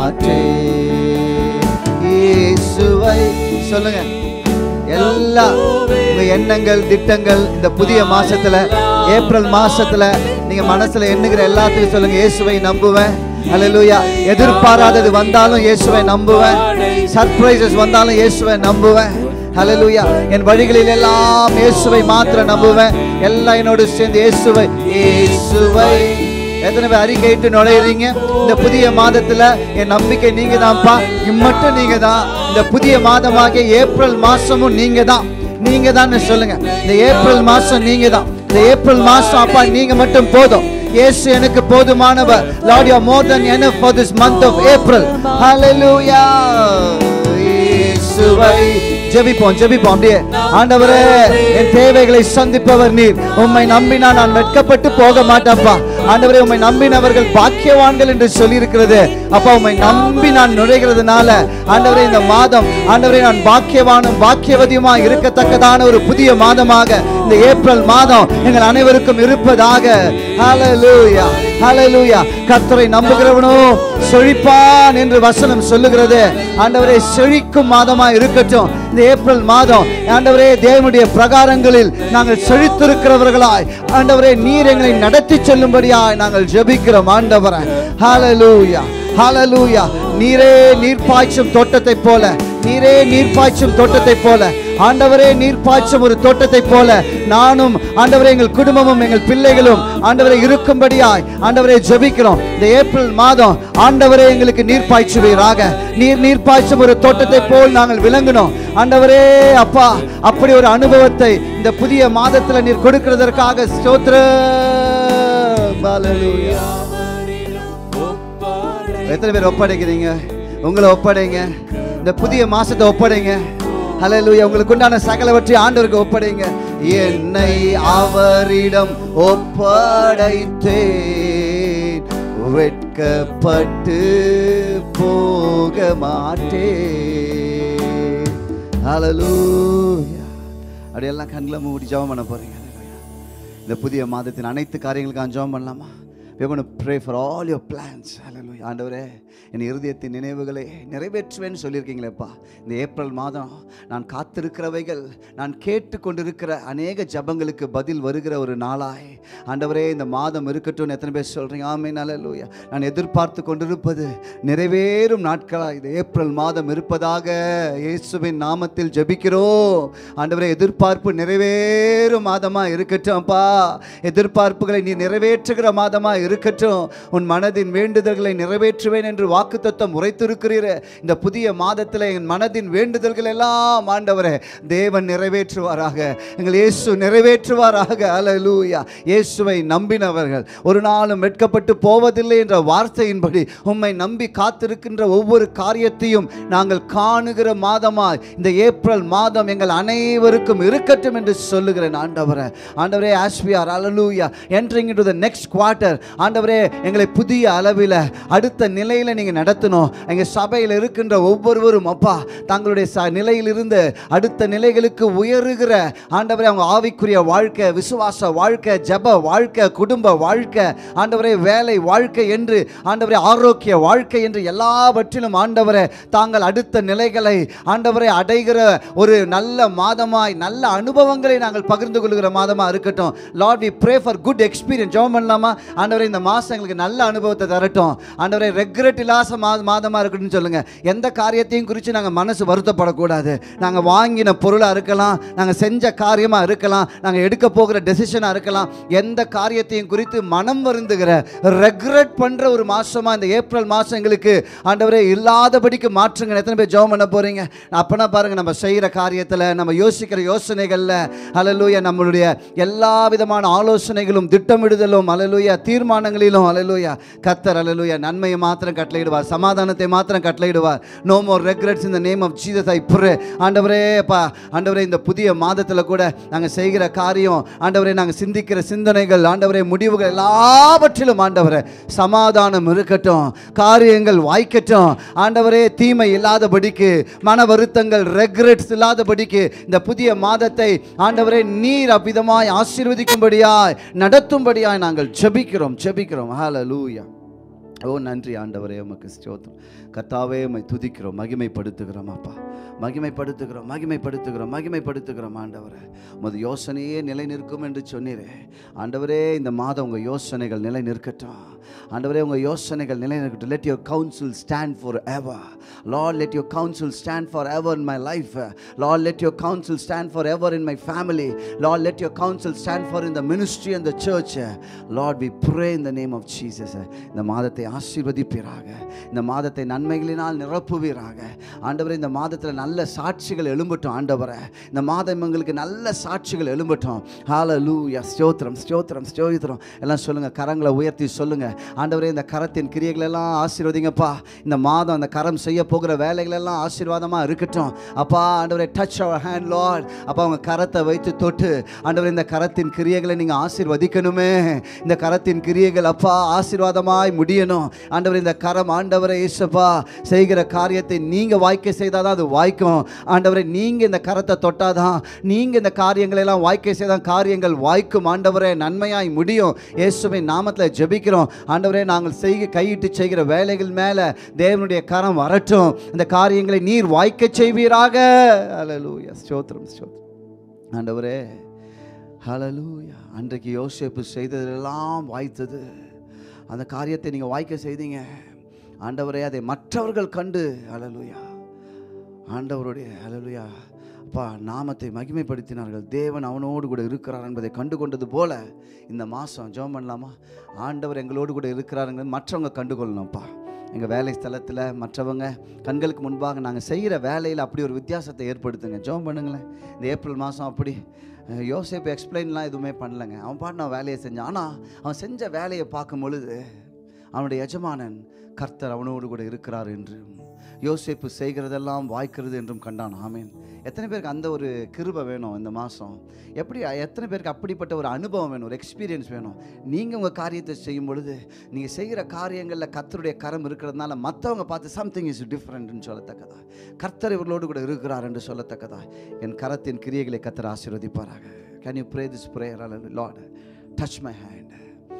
[SPEAKER 4] மாட்டேன் இயேசுவை சொல்லுங்க எல்லா உங்க எண்ணங்கள் திட்டங்கள் இந்த புதிய மாசத்துல ஏப்ரல் மாசத்துல நீங்க மனசுல எண்ணுகிற எல்லாத்தையும் சொல்லுங்க இயேசுவை நம்புவேன் அல்லேலூயா எதிர்பாராதது வந்தாலும் இயேசுவை நம்புவேன் சர்ப்ரைசஸ் வந்தாலும் இயேசுவை நம்புவேன் ஹalleluya என் வழிகளில் எல்லாம் இயேசுவை மாத்திரம் நம்புவேன் எல்லாம் என்னோடு சேர்ந்து இயேசுவை இயேசுவை எத்தனை பேர் அறிக்கையிட்டு நுழையிறீங்க இந்த புதிய மாதத்துல என் நம்பிக்கை நீங்க தான்ப்பா இம்மட்டும் நீங்க தான் இந்த புதிய மாதமாக ஏப்ரல் மாசமும் நீங்க தான் நீங்க தான் சொல்லுங்க இந்த ஏப்ரல் மாசம் நீங்க தான் இந்த ஏப்ரல் மாசம் அப்பா நீங்க மட்டும் போதும் இயேசு எனக்கு போதுமானவர் Lord you are more than enough for this month of April hallelujah இயேசுவை ஜெபிப்போம் ஜெபிப்போம் அப்படியே ஆண்டவரே என் தேவைகளை சந்திப்பவர் நீர் உம்மை நம்பினா நான் வெட்கப்பட்டு போக மாட்டேன்ப்பா ஆண்டவரே உம்மை நம்பினவர்கள் பாக்கியவான்கள் என்று சொல்லி இருக்கிறது அப்பா உம்மை நம்பி நான் நுழைகிறதுனால ஆண்டவரே இந்த மாதம் ஆண்டவரே நான் பாக்கியவானும் பாக்கியவதியுமா இருக்கத்தக்கதான ஒரு புதிய மாதமாக இந்த ஏப்ரல் மாதம் எங்கள் அனைவருக்கும் இருப்பதாக ஹalleluya ஹalleluya கர்த்தரை நம்புகிறவனோ செழிப்பான் என்று வசனம் சொல்லுகிறது ஆண்டவரே செழிக்கும் மாதமா இருக்கட்டும் இந்த ஏப்ரல் மாதம் ஆண்டவரே தேவனுடைய பிரகாரங்களில் நாங்கள் செழித்திருக்கிறவர்களாய் ஆண்டவரே நீர் எங்களை நடத்தி செல்லும்படியாய் நாங்கள் ஜெபிக்கிறோம் ஆண்டவரே ஹalleluya ஹalleluya நீரே நீர்ப்பாய்ச்சும் தோட்டத்தை போல நீரே நீர்ப்பாய்ச்சும் தோட்டத்தை போல ஆண்டவரே நீர்ப்பாய்ச்சும் ஒரு தோட்டத்தை போல நானும் ஆண்டவரே எங்கள் குடும்பமும் எங்கள் பிள்ளைகளும் ஆண்டவரே இருக்கும்படியாய் ஆண்டவரே ஜெபிக்கிறோம் இந்த ஏப்ரல் மாதம் ஆண்டவரே எங்களுக்கு நீர் பாய்ச்சுவீராக நீர் நீர் பாய்ச்சும் ஒரு தோட்டத்தை போல் நாங்கள் விளங்கணும் ஆண்டவரே அப்பா அப்படி ஒரு அனுபவத்தை இந்த புதிய மாதத்துல நீர் கொடுக்கிறதற்காக ஸ்தோத்திரம் Hallelujah. எத்தனை பேர் ஒப்படைக்கிறீங்க உங்களை ஒப்படைங்க இந்த புதிய மாசத்தை ஒப்படைங்க ஹalleluya உங்களுக்கு உண்டான சகலவற்றை ஆண்டவருக்கு ஒப்படைங்க என்னை அவரிடம் ஒப்படைத்தேன் வெட்கப்பட்டு போக மாட்டேன் ஹalleluya அப்படியெல்லாம் கண்களை மூடி ஜெபம் பண்ண போறீங்க Hallelujah. இந்த புதிய மாதத்தின் அனைத்து காரியங்களுக்கும் ஜெபம் பண்ணலாமா we're going to pray for all your plans hallelujah ஆண்டவரே என் இருதயத்தின் நினைவுகளை நிறைவேற்றுவேன்னு சொல்லியிருக்கீங்களேப்பா இந்த ஏப்ரல் மாதம் நான் காத்திருக்கிறவைகள் நான் கேட்டுக்கொண்டிருக்கிற அநேக ஜபங்களுக்கு பதில் வருகிற ஒரு நாளாய் ஆண்டவரே இந்த மாதம் இருக்கட்டும்னு எத்தனை பேர் சொல்கிறீங்க ஆமே நல்லூயா நான் எதிர்பார்த்து கொண்டிருப்பது நிறைவேறும் நாட்களாக இது ஏப்ரல் மாதம் இருப்பதாக இயேசுவின் நாமத்தில் ஜெபிக்கிறோம் ஆண்டவரே எதிர்பார்ப்பு நிறைவேறும் மாதமாக இருக்கட்டும்ப்பா எதிர்பார்ப்புகளை நீ நிறைவேற்றுகிற மாதமாக இருக்கட்டும் உன் மனதின் வேண்டுதல்களை நிறைவேற்றுவேன் என்று வாக்குத்தத்தம் உரைத்திருக்கிறீர இந்த புதிய மாதத்தில் என் மனதின் வேண்டுதல்கள் எல்லாம் ஆண்டவரே தேவன் நிறைவேற்றுவாராக எங்கள் இயேசு நிறைவேற்றுவாராக அல்லேலூயா இயேசுவை நம்பினவர்கள் ஒரு நாளும் வெட்கப்பட்டு போவதில்லை என்ற வார்த்தையின்படி உம்மை நம்பி காத்திருக்கின்ற ஒவ்வொரு காரியத்தையும் நாங்கள் காணுகிற மாதமாய் இந்த ஏப்ரல் மாதம் எங்கள் அனைவருக்கும் இருக்கட்டும் என்று சொல்லுகிறேன் ஆண்டவரே ஆண்டவரே ஆஸ்பியார் அலலூயா entering to the next quarter ஆண்டவரே எங்களை புதிய அளவில் அடுத்த நிலையில் நீங்கள் நடத்தணும் எங்கள் சபையில் இருக்கின்ற ஒவ்வொருவரும் அப்பா தங்களுடைய ச நிலையிலிருந்து அடுத்த நிலைகளுக்கு உயருகிற ஆண்டவரே அவங்க ஆவிக்குரிய வாழ்க்கை விசுவாச வாழ்க்கை ஜப வாழ்க்கை குடும்ப வாழ்க்கை ஆண்டவரே வேலை வாழ்க்கை என்று ஆண்டவரே ஆரோக்கிய வாழ்க்கை என்று எல்லாவற்றிலும் ஆண்டவரே தாங்கள் அடுத்த நிலைகளை ஆண்டவரை அடைகிற ஒரு நல்ல மாதமாய் நல்ல அனுபவங்களை நாங்கள் பகிர்ந்து கொள்கிற மாதமா இருக்கட்டும் Lord we pray for good experience ஜெபம் பண்ணலாமா ஆண்டவரே இந்த மாதம் எங்களுக்கு நல்ல அனுபவத்தை தரட்டும் ஆண்டவரே ரெக்ரெட் இல்லாத மா மாதமாக இருக்கட்டும்னு சொல்லுங்க எந்த காரியத்தையும் குறித்து நாங்கள் மனசு வருத்தப்படக்கூடாது நாங்கள் வாங்கின பொருளாக இருக்கலாம் நாங்கள் செஞ்ச காரியமாக இருக்கலாம் நாங்கள் எடுக்க போகிற டெசிஷனாக இருக்கலாம் எந்த காரியத்தையும் குறித்து மனம் வருந்துகிற ரெக்ரெட் பண்ணுற ஒரு மாதமாக இந்த ஏப்ரல் மாதம் எங்களுக்கு ஆண்டவரே இல்லாதபடிக்கு மாற்றுங்க எத்தனை பேர் ஜெபம் பண்ண போகிறீங்க அப்போனா பாருங்க நம்ம செய்கிற காரியத்தில் நம்ம யோசிக்கிற யோசனைகளில் அலலூயா நம்மளுடைய எல்லா விதமான ஆலோசனைகளும் திட்டமிடுதலும் அலலூயா தீர்மானங்களிலும் அலலூயா கத்தர் அலலூயா நன்மையை மாத்திரம் கட்டளையிடுவார் சமாதானத்தை மாத்திரம் கட்டளையிடுவார் நோ மோர் ரெக்ரெட்ஸ் இந்த name of Jesus I pray ஆண்டவரே அப்பா ஆண்டவரே இந்த புதிய மாதத்தில் கூட நாங்கள் செய்கிற காரியம் ஆண்டவரே நாங்கள் சிந்திக்கிற சிந்தனைகள் ஆண்டவரே முடிவுகள் எல்லாவற்றிலும் ஆண்டவரே சமாதானம் இருக்கட்டும் காரியங்கள் வாய்க்கட்டும் ஆண்டவரே தீமை இல்லாதபடிக்கு மன வருத்தங்கள் ரெக்ரெட்ஸ் இல்லாதபடிக்கு இந்த புதிய மாதத்தை ஆண்டவரே நீர் அவ்விதமாய் ஆசீர்வதிக்கும்படியாய் நடத்தும்படியாய் நாங்கள் ஜெபிக்கிறோம் ஜெபிக்கிறோம் ஹalleluya ஓ நன்றி ஆண்டவரே உமக்கு ஸ்தோத்திரம் கர்த்தாவே உம்மை துதிக்கிறோம் மகிமைப்படுத்துகிறோம் அப்பா மகிமைப்படுத்துகிறோம் மகிமைப்படுத்துகிறோம் மகிமைப்படுத்துகிறோம் ஆண்டவரே உமது யோசனையே நிலை நிற்கும் என்று சொன்னீரே ஆண்டவரே இந்த மாதம் உங்கள் யோசனைகள் நிலை நிற்கட்டும் ஆண்டவரே உங்கள் யோசனைகள் நிலை நிற்கட்டும் let your counsel stand for ever Lord let your counsel stand for ever in my life Lord let your counsel stand for ever in my family Lord let your counsel stand for in the ministry and the church Lord we pray in the name of Jesus இந்த மாதத்தை ஆசீர்வதிப்பீராக இந்த மாதத்தை நன்மைகளினால் நிரப்புவீராக ஆண்டவரே இந்த மாதத்தில் நல்ல சாட்சிகள் எழும்பட்டும் ஆண்டவரே இந்த மாதம் எங்களுக்கு நல்ல சாட்சிகள் எழும்பட்டும் ஹalleluya ஸ்தோத்திரம் ஸ்தோத்திரம் ஸ்தோத்திரம் எல்லாம் சொல்லுங்க கரங்களை உயர்த்தி சொல்லுங்க ஆண்டவரே இந்த கரத்தின் கிரியைகள் எல்லாம் ஆசீர்வதிங்கப்பா இந்த மாதம் அந்த கரம் செய்ய போகிற வேலைகள் எல்லாம் ஆசீர்வாதமாக இருக்கட்டும் அப்பா ஆண்டவரே டச் அவர் ஹேண்ட் லார்ட் அப்பா அவங்க கரத்தை வைத்து தொட்டு ஆண்டவரே இந்த கரத்தின் கிரியைகளை நீங்கள் ஆசீர்வதிக்கணுமே இந்த கரத்தின் கிரியைகள் அப்பா ஆசீர்வாதமாய் முடியணும் ஆண்டவரே இந்த கரம் ஆண்டவரை இயேசுப்பா செய்கிற காரியத்தை நீங்கள் வாய்க்க செய்தால் தான் அது வாய்க்கும் ஆண்டவரே நீங்கள் இந்த கரத்தை தொட்டாதான் நீங்கள் இந்த காரியங்களை எல்லாம் வாய்க்க செய்தால் காரியங்கள் வாய்க்கும் ஆண்டவரே நன்மையாய் முடியும் இயேசுவின் நாமத்தில் ஜெபிக்கிறோம் ஆண்டவரே நாங்கள் செய்க கையிட்டு செய்கிற வேலைகள் மேலே தேவனுடைய கரம் வரட்டும் இந்த காரியங்களை நீர் வாய்க்க செய்வீராக ஹalleluya ஸ்தோத்திரம் ஸ்தோத்திரம் ஆண்டவரே ஹalleluya அன்றைக்கு யோசேப்பு செய்ததெல்லாம் வாய்த்தது அந்த காரியத்தை நீங்கள் வாய்க்க செய்தீங்க ஆண்டவரே அதை மற்றவர்கள் கண்டு ஹalleluya ஆண்டவருடைய ஹalleluya அப்பா நாமத்தை மகிமைப்படுத்தினார்கள் தேவன் அவனோடு கூட இருக்கிறார் என்பதை கண்டு கொண்டது போல இந்த மாதம் ஜெபம் பண்ணலாமா ஆண்டவர் எங்களோடு கூட இருக்கிறாருங்கிறது மற்றவங்க கண்டுகொள்ளணும்ப்பா எங்கள் வேலை ஸ்தலத்தில் மற்றவங்க கண்களுக்கு முன்பாக நாங்கள் செய்கிற வேலையில் அப்படி ஒரு வித்தியாசத்தை ஏற்படுத்துங்க ஜெபம் பண்ணுங்களேன் இந்த ஏப்ரல் மாதம் அப்படி அஹ், யோசேப்பு எக்ஸ்பிளைன்லாம் எதுவுமே பண்ணலைங்க அவன் பாட்டு நான் வேலையை செஞ்சான் ஆனால் அவன் செஞ்ச வேலையை பார்க்கும் பொழுது அவனுடைய எஜமானன் கர்த்தர் அவனோடு கூட இருக்கிறார் என்றும் யோசேப்பு செய்கிறதெல்லாம் வாய்க்கிறது என்றும் கண்டான் ஆமேன் எத்தனை பேருக்கு அந்த ஒரு கிருபை வேணும் இந்த மாதம் எப்படி எத்தனை பேருக்கு அப்படிப்பட்ட ஒரு அனுபவம் வேணும் ஒரு எக்ஸ்பீரியன்ஸ் வேணும் நீங்கள் உங்கள் காரியத்தை செய்யும் பொழுது நீங்கள் செய்கிற காரியங்களில் கர்த்தருடைய கரம் இருக்கிறதுனால மற்றவங்க பார்த்து சம்திங் இஸ் டிஃப்ரெண்ட்னு சொல்லத்தக்கதா கர்த்தர் இவர்களோடு கூட இருக்கிறார் என்று சொல்லத்தக்கதா என் கரத்தின் கிரியைகளை கர்த்தர் ஆசீர்வதிப்பாராக can you pray this prayer Lord touch my hand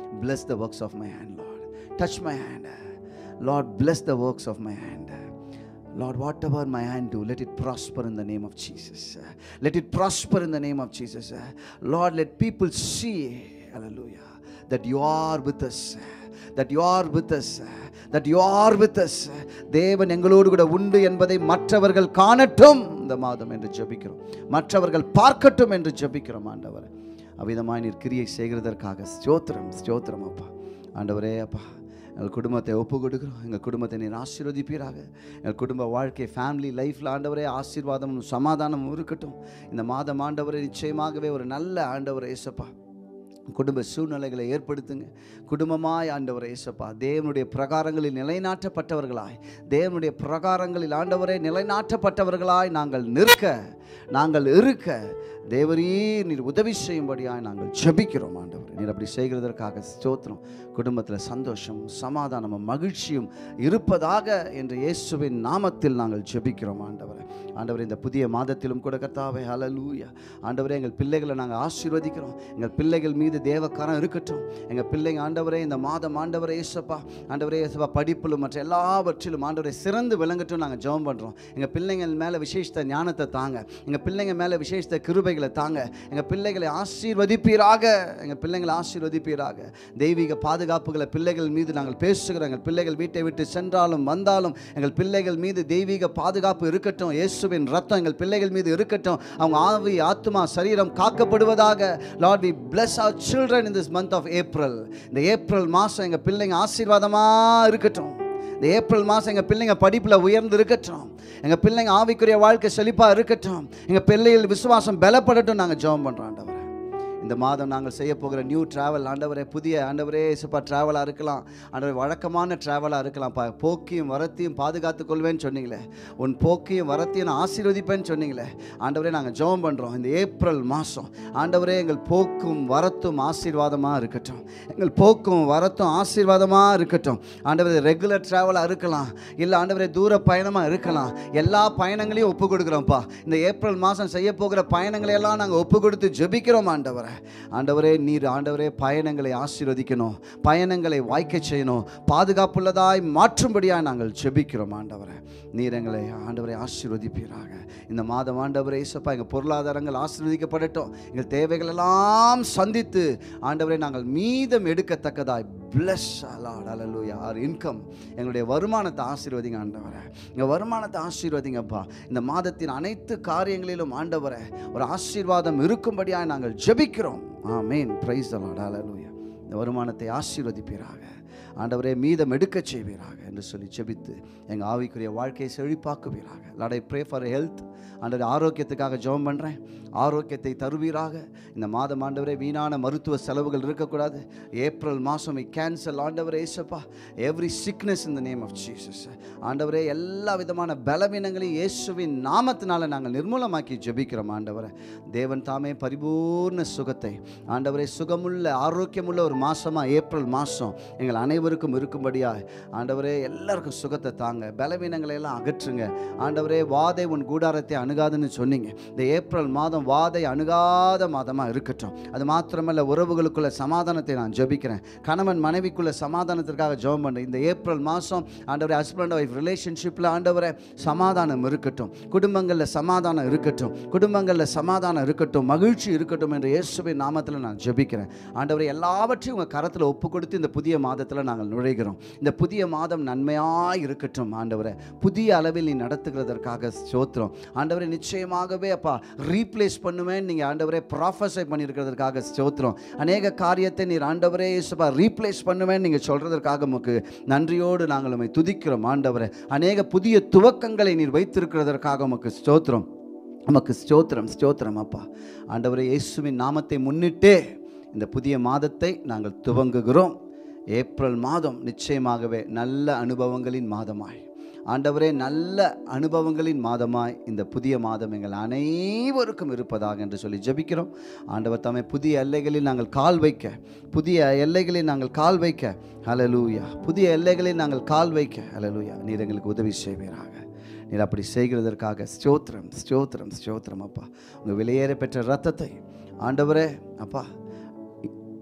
[SPEAKER 4] bless the works of my hand lord touch my hand lord bless the works of my hand Lord, whatever my hand do, let it prosper in the name of Jesus. Let it prosper in the name of Jesus. Lord, let people see, hallelujah, that you are with us. That you are with us. That you are with us. தேவன் எங்களோடு கூட உண்டு என்பதை மற்றவர்கள் காணட்டும் இந்த மாதம் என்று ஜெபிக்கிறோம் மற்றவர்கள் பார்க்கட்டும் என்று ஜெபிக்கிறோம் ஆண்டவர் அவ்விதமாய் நீர் கிரியை செய்கிறதற்காக ஸ்தோத்திரம் ஸ்தோத்திரம் அப்பா ஆண்டவரே அப்பா எங்கள் குடும்பத்தை ஒப்பு கொடுக்குறோம் எங்கள் குடும்பத்தை நீர் ஆசீர்வதிப்பீராக எங்கள் குடும்ப வாழ்க்கை ஃபேமிலி லைஃப்பில் ஆண்டவரே ஆசீர்வாதமும் சமாதானமும் இருக்கட்டும் இந்த மாதம் ஆண்டவரே நிச்சயமாகவே ஒரு நல்ல ஆண்டவர் ஏசப்பா குடும்ப சூழ்நிலைகளை ஏற்படுத்துங்க குடும்பமாய் ஆண்டவர் ஏசப்பா தேவனுடைய பிரகாரங்களில் நிலைநாட்டப்பட்டவர்களாய் தேவனுடைய பிரகாரங்களில் ஆண்டவரே நிலைநாட்டப்பட்டவர்களாய் நாங்கள் நிற்க நாங்கள் இருக்க தேவரீ நீர் உதவி செய்யும்படியாய் நாங்கள் ஜெபிக்கிறோம் ஆண்டவர் நீர் அப்படி செய்கிறதற்காக ஸ்தோத்திரம் குடும்பத்தில் சந்தோஷம் சமாதானமும் மகிழ்ச்சியும் இருப்பதாக என்று இயேசுவின் நாமத்தில் நாங்கள் ஜெபிக்கிறோம் ஆண்டவரை ஆண்டவர் இந்த புதிய மாதத்திலும் கூட கர்த்தாவே ஹalleluya ஆண்டவரே எங்கள் பிள்ளைகளை நாங்கள் ஆசீர்வதிக்கிறோம் எங்கள் பிள்ளைகள் மீது தேவக்காரம் இருக்கட்டும் எங்கள் பிள்ளைங்க ஆண்டவரே இந்த மாதம் ஆண்டவரே இயேசப்பா ஆண்டவரே இயேசப்பா படிப்பிலும் மற்ற எல்லாவற்றிலும் ஆண்டவரை சிறந்து விளங்கட்டும் நாங்கள் ஜெபம் பண்ணுறோம் எங்கள் பிள்ளைங்கள் மேலே விசேஷத்த ஞானத்தை தாங்க எங்கள் பிள்ளைங்க மேலே விசேஷத்த கிருபைகளை தாங்க எங்கள் பிள்ளைகளை ஆசீர்வதிப்பீராக எங்கள் பிள்ளைங்களை ஆசீர்வதிப்பீராக தெய்வீக பாதுகாப்புகளை பிள்ளைகள் மீது நாங்கள் பேசுகிறோம் எங்கள் பிள்ளைகள் வீட்டை விட்டு சென்றாலும் வந்தாலும் எங்கள் பிள்ளைகள் மீது தெய்வீக பாதுகாப்பு இருக்கட்டும் இயேசுவின் ரத்தம் எங்கள் பிள்ளைகள் மீது இருக்கட்டும் அவங்க ஆவி ஆத்மா சரீரம் காக்கப்படுவதாக Lord we bless our children in this month of April இந்த ஏப்ரல் மாதம் எங்கள் பிள்ளைங்க ஆசீர்வாதமாக இருக்கட்டும் இந்த ஏப்ரல் மாதம் எங்கள் பிள்ளைங்க படிப்பில் உயர்ந்து இருக்கட்டும் எங்கள் பிள்ளைங்க ஆவிக்குரிய வாழ்க்கை செழிப்பாக இருக்கட்டும் எங்கள் பிள்ளைகள் விசுவாசம் பலப்படட்டும் நாங்கள் ஜெபம் பண்ணுறோம் ஆண்டவரே இந்த மாதம் நாங்கள் செய்ய போகிற நியூ ட்ராவல் ஆண்டவரே புதிய ஆண்டவரே சுப்பா ட்ராவலாக இருக்கலாம் ஆண்டவரே வழக்கமான ட்ராவலாக இருக்கலாம் பா போக்கியும் வரத்தையும் பாதுகாத்து கொள்வேன்னு சொன்னீங்களே உன் போக்கியும் வரத்தையும் நான் ஆசீர்வதிப்பேன்னு சொன்னீங்களே ஆண்டவரே நாங்கள் ஜெபம் பண்ணுறோம் இந்த ஏப்ரல் மாதம் ஆண்டவரே எங்கள் போக்கும் வரத்தும் ஆசீர்வாதமாக இருக்கட்டும் எங்கள் போக்கும் வரத்தும் ஆசீர்வாதமாக இருக்கட்டும் ஆண்டவரே ரெகுலர் ட்ராவலாக இருக்கலாம் இல்லை ஆண்டவரே தூர பயணமாக இருக்கலாம் எல்லா பயணங்களையும் ஒப்பு கொடுக்குறோம்ப்பா இந்த ஏப்ரல் மாதம் செய்ய போகிற பயணங்களை எல்லாம் நாங்கள் ஒப்பு கொடுத்து ஜெபிக்கிறோம் ஆண்டவரே ஆண்டவரே நீர் ஆண்டவரே பயணங்களை ஆசீர்வதிக்கணும் பயணங்களை வாய்க்க செய்யணும் பாதுகாப்புள்ளதாய் மாற்றும்படியாக நாங்கள் ஜெபிக்கிறோம் ஆண்டவரே நீர் எங்களை ஆண்டவரை ஆசீர்வதிப்பீராக இந்த மாதம் ஆண்டவரே இசப்பா எங்கள் பொருளாதாரங்கள் ஆசீர்வதிக்கப்படட்டும் எங்கள் தேவைகள் எல்லாம் சந்தித்து ஆண்டவரை நாங்கள் மீதம் எடுக்கத்தக்கதாய் பிளஸ் அலாட் அலலுயா ஆர் இன்கம் எங்களுடைய வருமானத்தை ஆசீர்வதிங்க ஆண்டவரை எங்கள் வருமானத்தை ஆசீர்வதிங்கப்பா இந்த மாதத்தின் அனைத்து காரியங்களிலும் ஆண்டவரை ஒரு ஆசீர்வாதம் இருக்கும்படியாக நாங்கள் ஜெபிக்கிறோம் ஆமேன் பிரைஸ் அலாட் அலலுயா இந்த வருமானத்தை ஆசீர்வதிப்பீராக ஆண்டவரே மீதம் எடுக்கச் செய்வீராக என்று சொல்லி ஜெபித்து எங்கள் ஆவிக்குரிய வாழ்க்கையை செழிப்பாக்குவீராக Lord I pray for health ஆண்டவரே ஆரோக்கியத்துக்காக ஜெபம் பண்ணுறேன் ஆரோக்கியத்தை தருவீராக இந்த மாதம் ஆண்டவரே வீணான மருத்துவ செலவுகள் இருக்கக்கூடாது ஏப்ரல் மாதம் கேன்சல் ஆண்டவரே ஏசப்பா எவ்ரி சிக்னஸ் இந்த நேம் ஆஃப் ஜீசஸ் ஆண்டவரே எல்லா விதமான பலவீனங்களையும் இயேசுவின் நாமத்தினால நாங்கள் நிர்மூலமாக்கி ஜெபிக்கிறோம் ஆண்டவரை தேவன் தாமே பரிபூர்ண சுகத்தை ஆண்டவரே சுகமுள்ள ஆரோக்கியமுள்ள ஒரு மாதமாக ஏப்ரல் மாதம் எங்கள் அனைவருக்கும் இருக்கும்படியா ஆண்டவரே எல்லாருக்கும் சுகத்தை தாங்க பலவீனங்களை எல்லாம் அகற்றுங்க ஆண்டவரே வாதை உன் கூடாரத்தை அணுகாதுன்னு சொன்னீங்க இந்த ஏப்ரல் மாதம் வாதை அணுகாத மாதமாக இருக்கட்டும் அது மாத்திரமல்ல உறவுகளுக்குள்ள சமாதானத்தை நான் ஜெபிக்கிறேன் கணவன் மனைவிக்குள்ள சமாதானத்திற்காக ஜெபம் பண்ணுறேன் இந்த ஏப்ரல் மாதம் ஆண்டவரே ஹஸ்பண்ட் ஒய்ஃப் ரிலேஷன்ஷிப்பில் ஆண்டவரே சமாதானம் இருக்கட்டும் குடும்பங்களில் சமாதானம் இருக்கட்டும் குடும்பங்களில் சமாதானம் இருக்கட்டும் மகிழ்ச்சி இருக்கட்டும் என்று இயேசுவின் நாமத்தில் நான் ஜெபிக்கிறேன் ஆண்டவரே எல்லாவற்றையும் உங்கள் கரத்தில் ஒப்பு கொடுத்து இந்த புதிய மாதத்தில் நாங்கள் நுழைகிறோம் இந்த புதிய மாதம் நன்மையாக இருக்கட்டும் ஆண்டவரே புதிய அளவில் நீ நடத்துகிறதற்காக ஸ்தோத்திரம் ஆண்டவரே நிச்சயமாகவே அப்பா ரீப்ளேஸ் பண்ணுவேன் நீங்கள் ஆண்டவரே ப்ராஃபஸை பண்ணியிருக்கிறதற்காக ஸ்தோத்திரம் அநேக காரியத்தை நீர் ஆண்டவரே இயேசுப்பா ரீப்ளேஸ் பண்ணுவேன் நீங்கள் சொல்கிறதற்காக உமக்கு நன்றியோடு நாங்கள் உம்மை துதிக்கிறோம் ஆண்டவரே அநேக புதிய துவக்கங்களை நீர் வைத்திருக்கிறதற்காக உமக்கு ஸ்தோத்திரம் உமக்கு ஸ்தோத்திரம் ஸ்தோத்திரம் அப்பா ஆண்டவரே இயேசுவின் நாமத்தை முன்னிட்டே இந்த புதிய மாதத்தை நாங்கள் துவங்குகிறோம் ஏப்ரல் மாதம் நிச்சயமாகவே நல்ல அனுபவங்களின் மாதமாய் ஆண்டவரே நல்ல அனுபவங்களின் மாதமாய் இந்த புதிய மாதம் எங்கள் அனைவருக்கும் இருப்பதாக என்று சொல்லி ஜெபிக்கிறோம் ஆண்டவர் தம்மை புதிய எல்லைகளில் நாங்கள் கால் வைக்க புதிய எல்லைகளில் நாங்கள் கால் வைக்க ஹalleluya புதிய எல்லைகளில் நாங்கள் கால் வைக்க ஹalleluya நீர் எங்களுக்கு உதவி செய்வீராக நீர் அப்படி செய்கிறதற்காக ஸ்தோத்திரம் ஸ்தோத்திரம் ஸ்தோத்திரம் அப்பா உங்கள் வெளியேற பெற்ற ரத்தத்தை ஆண்டவரே அப்பா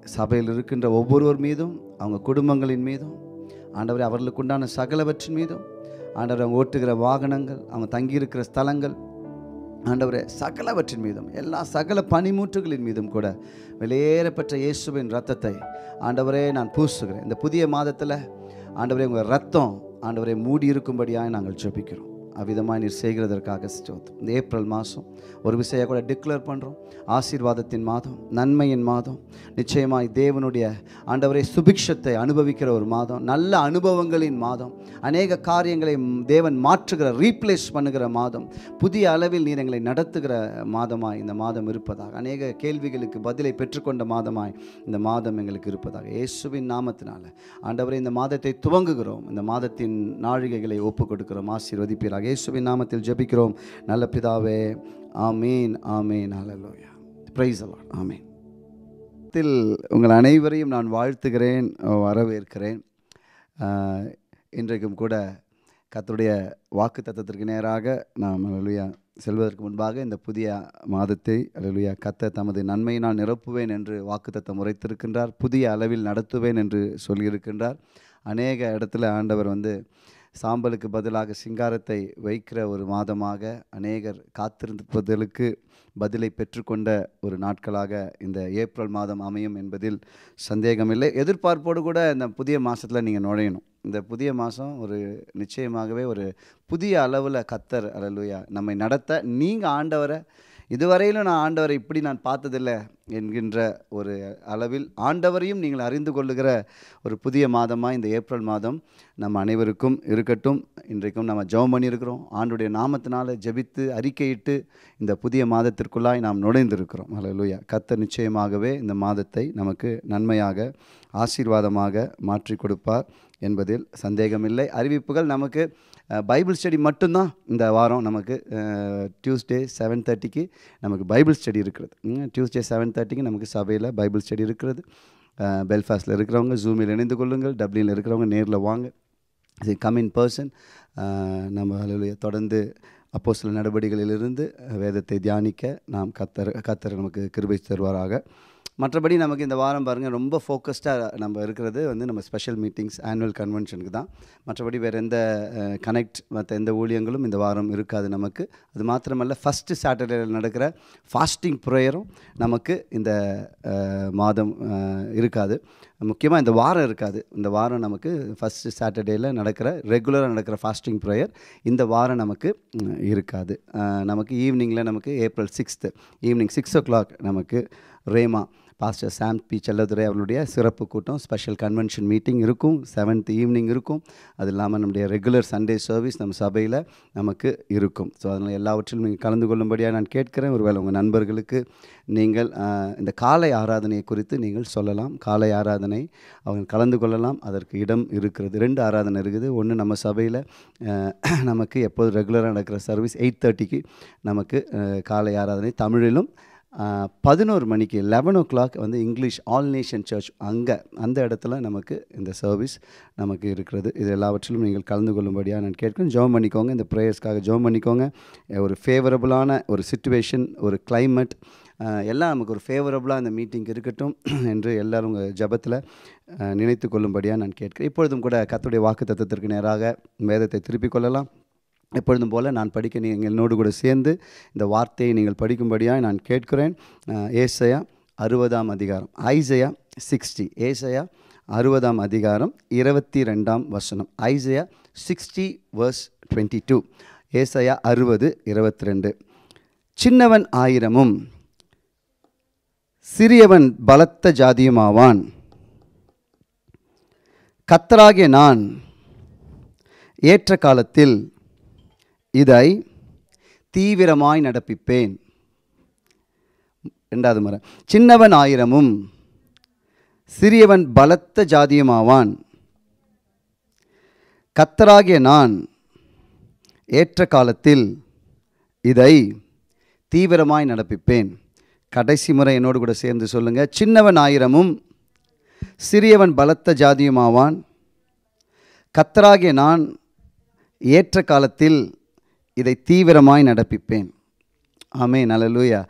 [SPEAKER 4] சபையில் இருக்கின்ற ஒவ்வொருவர் மீதும் அவங்க குடும்பங்களின் மீதும் ஆண்டவரே அவர்களுக்கு உண்டான சகலவற்றின் மீதும் ஆண்டவர் அவங்க ஓட்டுகிற வாகனங்கள் அவங்க தங்கியிருக்கிற ஸ்தலங்கள் ஆண்டவரே சகலவற்றின் மீதும் எல்லா சகல பனிமூற்றுகளின் மீதும் கூட வெளியேறப்பெற்ற இயேசுவின் ரத்தத்தை ஆண்டவரே நான் பூசுகிறேன் இந்த புதிய மாதத்தில் ஆண்டவரே உங்கள் ரத்தம் ஆண்டவரை மூடி இருக்கும்படியாக நாங்கள் ஜெபிக்கிறோம் அவ்விதமாக நீர் செய்கிறதற்காக ஸ்தோத்திரம் இந்த ஏப்ரல் மாதம் ஒரு விஷயம் கூட டிக்ளேர் பண்ணுறோம் ஆசீர்வாதத்தின் மாதம் நன்மையின் மாதம் நிச்சயமாய் தேவனுடைய ஆண்டவரை சுபிக்ஷத்தை அனுபவிக்கிற ஒரு மாதம் நல்ல அனுபவங்களின் மாதம் அநேக காரியங்களை ம், தேவன் மாற்றுகிற ரீப்ளேஸ் பண்ணுகிற மாதம் புதிய அளவில் நீர் எங்களை நடத்துகிற மாதமாய் இந்த மாதம் இருப்பதாக அநேக கேள்விகளுக்கு பதிலை பெற்றுக்கொண்ட மாதமாய் இந்த மாதம் எங்களுக்கு இருப்பதாக இயேசுவின் நாமத்தினால ஆண்டவரை இந்த மாதத்தை துவங்குகிறோம் இந்த மாதத்தின் நாழிகைகளை ஒப்பு கொடுக்கிறோம் ஆசீர்வதிப்பீராக இயேசுவின் நாமத்தில் ஜெபிக்கிறோம் நல்ல பிதாவே ஆமீன் ஆமீன் ஹalleluya பிரைஸ் அலாட் ஆமீன் தில் உங்கள் அனைவரையும் நான் வாழ்த்துகிறேன் வரவேற்கிறேன் ஆஹ், இன்றைக்கும் கூட கர்த்தருடைய வாக்கு தத்தத்திற்கு நேராக நாம் அலுவயா செல்வதற்கு முன்பாக இந்த புதிய மாதத்தை அலுவயா கத்த தமது நன்மையினால் நிரப்புவேன் என்று வாக்குத்தத்தம் உரைத்திருக்கின்றார் புதிய அளவில் நடத்துவேன் என்று சொல்லியிருக்கின்றார் அநேக இடத்துல ஆண்டவர் வந்து சாம்பலுக்கு பதிலாக சிங்காரத்தை வைக்கிற ஒரு மாதமாக அநேகர் காத்திருப்பதற்கு பதிலை பெற்றுக்கொண்ட ஒரு நாட்களாக இந்த ஏப்ரல் மாதம் அமையும் என்பதில் சந்தேகமில்லை எதிர்பார்ப்போடு கூட இந்த புதிய மாதத்தில் நீங்கள் நுழையணும் இந்த புதிய மாதம் ஒரு நிச்சயமாகவே ஒரு புதிய அளவில் கத்தர் அல்லலுயா நம்மை நடத்த நீங்கள் ஆண்டவரை இதுவரையிலும் நான் ஆண்டவரை இப்படி நான் பார்த்ததில்லை என்கின்ற ஒரு அளவில் ஆண்டவரையும் நீங்கள் அறிந்து கொள்ளுகிற ஒரு புதிய மாதமாக இந்த ஏப்ரல் மாதம் நம்ம அனைவருக்கும் இருக்கட்டும் இன்றைக்கும் நம்ம ஜெபம் பண்ணியிருக்கிறோம் ஆண்டுடைய நாமத்தினால ஜெபித்து அறிக்கையிட்டு இந்த புதிய மாதத்திற்குள்ளாய் நாம் நுழைந்திருக்கிறோம் அல்லேலூயா கர்த்தர் நிச்சயமாகவே இந்த மாதத்தை நமக்கு நன்மையாக ஆசீர்வாதமாக மாற்றி கொடுப்பார் என்பதில் சந்தேகமில்லை அறிவிப்புகள் நமக்கு அஹ், பைபிள் ஸ்டடி மட்டும்தான் இந்த வாரம் நமக்கு டியூஸ்டே செவன் தேர்ட்டிக்கு நமக்கு பைபிள் ஸ்டடி இருக்கிறது டியூஸ்டே செவன் தேர்ட்டிக்கு நமக்கு சபையில் பைபிள் ஸ்டடி இருக்கிறது பெல்ஃபாஸ்டில் இருக்கிறவங்க ஜூமில் இணைந்து கொள்ளுங்கள் டப்ளினில் இருக்கிறவங்க நேரில் வாங்க இது கம் இன் பர்சன் நம்ம ஹalleluya தொடர்ந்து அப்போ சில நடவடிக்கைகளிலிருந்து வேதத்தை தியானிக்க நாம் கத்தர் கத்தர் நமக்கு கிருபை தருவாராக மற்றபடி நமக்கு இந்த வாரம் பாருங்கள் ரொம்ப ஃபோக்கஸ்டாக நம்ம இருக்கிறது வந்து நம்ம ஸ்பெஷல் மீட்டிங்ஸ் ஆனுவல் கன்வென்ஷனுக்கு தான் மற்றபடி வேறு எந்த கனெக்ட் மற்ற எந்த ஊழியங்களும் இந்த வாரம் இருக்காது நமக்கு அது மாத்திரமல்ல ஃபஸ்ட்டு சாட்டர்டேயில் நடக்கிற ஃபாஸ்டிங் ப்ரேயரும் நமக்கு இந்த அஹ், மாதம் அஹ், இருக்காது முக்கியமாக இந்த வாரம் இருக்காது இந்த வாரம் நமக்கு ஃபஸ்ட்டு சாட்டர்டேயில் நடக்கிற ரெகுலராக நடக்கிற ஃபாஸ்டிங் ப்ரேயர் இந்த வாரம் நமக்கு ம், இருக்காது அஹ், நமக்கு ஈவினிங்கில் நமக்கு April sixth evening six o'clock நமக்கு Rhema pastor Sam P Chelladurai அவர்களுடைய சிறப்பு கூட்டம் ஸ்பெஷல் கன்வென்ஷன் மீட்டிங் இருக்கும் செவன்த் ஈவினிங் இருக்கும் அது இல்லாமல் நம்முடைய ரெகுலர் சண்டே சர்வீஸ் நம்ம சபையில் நமக்கு இருக்கும் ஸோ அதனால் எல்லாவற்றிலும் நீங்கள் கலந்து கொள்ளும்படியாக நான் கேட்கிறேன் ஒருவேளை உங்கள் நண்பர்களுக்கு நீங்கள் ஆஹ், இந்த காலை ஆராதனை குறித்து நீங்கள் சொல்லலாம் காலை ஆராதனை அவங்க கலந்து கொள்ளலாம் அதற்கு இடம் இருக்கிறது ரெண்டு ஆராதனை இருக்குது ஒன்று நம்ம சபையில் நமக்கு எப்போது ரெகுலராக நடக்கிற சர்வீஸ் எயிட் தேர்ட்டிக்கு நமக்கு ஆஹ், காலை ஆராதனை தமிழிலும் பதினோரு மணிக்கு லெவன் ஓ கிளாக் வந்து இங்கிலீஷ் ஆல் நேஷன் சர்ச் அங்கே அந்த இடத்துல நமக்கு இந்த சர்வீஸ் நமக்கு இருக்கிறது இது எல்லாவற்றிலும் நீங்கள் கலந்து கொள்ளும்படியாக நான் கேட்கிறேன் ஜெபம் பண்ணிக்கோங்க இந்த ப்ரேயர்ஸ்க்காக ஜெபம் பண்ணிக்கோங்க அஹ் ஒரு ஃபேவரபுளான ஒரு சுச்சுவேஷன் ஒரு climate அஹ் எல்லாம் நமக்கு ஒரு ஃபேவரபுளாக இந்த மீட்டிங் இருக்கட்டும் என்று எல்லாரும் உங்கள் ஜபத்தில் நினைத்து கொள்ளும்படியாக நான் கேட்கிறேன் இப்பொழுதும் கூட கர்த்தருடைய வாக்கு தத்துவத்திற்கு நேராக வேதத்தை திருப்பிக் கொள்ளலாம் எப்பொழுதும் போல் நான் படிக்க நீங்கள் என்னோடு கூட சேர்ந்து இந்த வார்த்தையை நீங்கள் படிக்கும்படியாக நான் கேட்கிறேன் அஹ் ஏசாயா அறுபதாம் அதிகாரம் ஐசையா சிக்ஸ்டி ஏசாயா அறுபதாம் அதிகாரம் இருபத்தி ரெண்டாம் வசனம் Isaiah sixty verse twenty two ஏசாயா அறுபது இருபத்தி ரெண்டு சின்னவன் ஆயிரமும் சிறியவன் பலத்த ஜாதியுமாவான் கத்தராகிய நான் ஏற்ற காலத்தில் இதை தீவிரமாய் நடப்பிப்பேன் ரெண்டாவது முறை சின்னவன் ஆயிரமும் சிறியவன் பலத்த ஜாதியுமாவான் கத்தராகிய நான் ஏற்ற காலத்தில் இதை தீவிரமாய் நடப்பிப்பேன் கடைசி முறை என்னோடு கூட சேர்ந்து சொல்லுங்க சின்னவன் ஆயிரமும் சிறியவன் பலத்த ஜாதியுமாவான் கத்தராகிய நான் ஏற்ற காலத்தில் இதை தீவிரமாய் நடப்பிப்பேன் ஆமே நல்லலூயா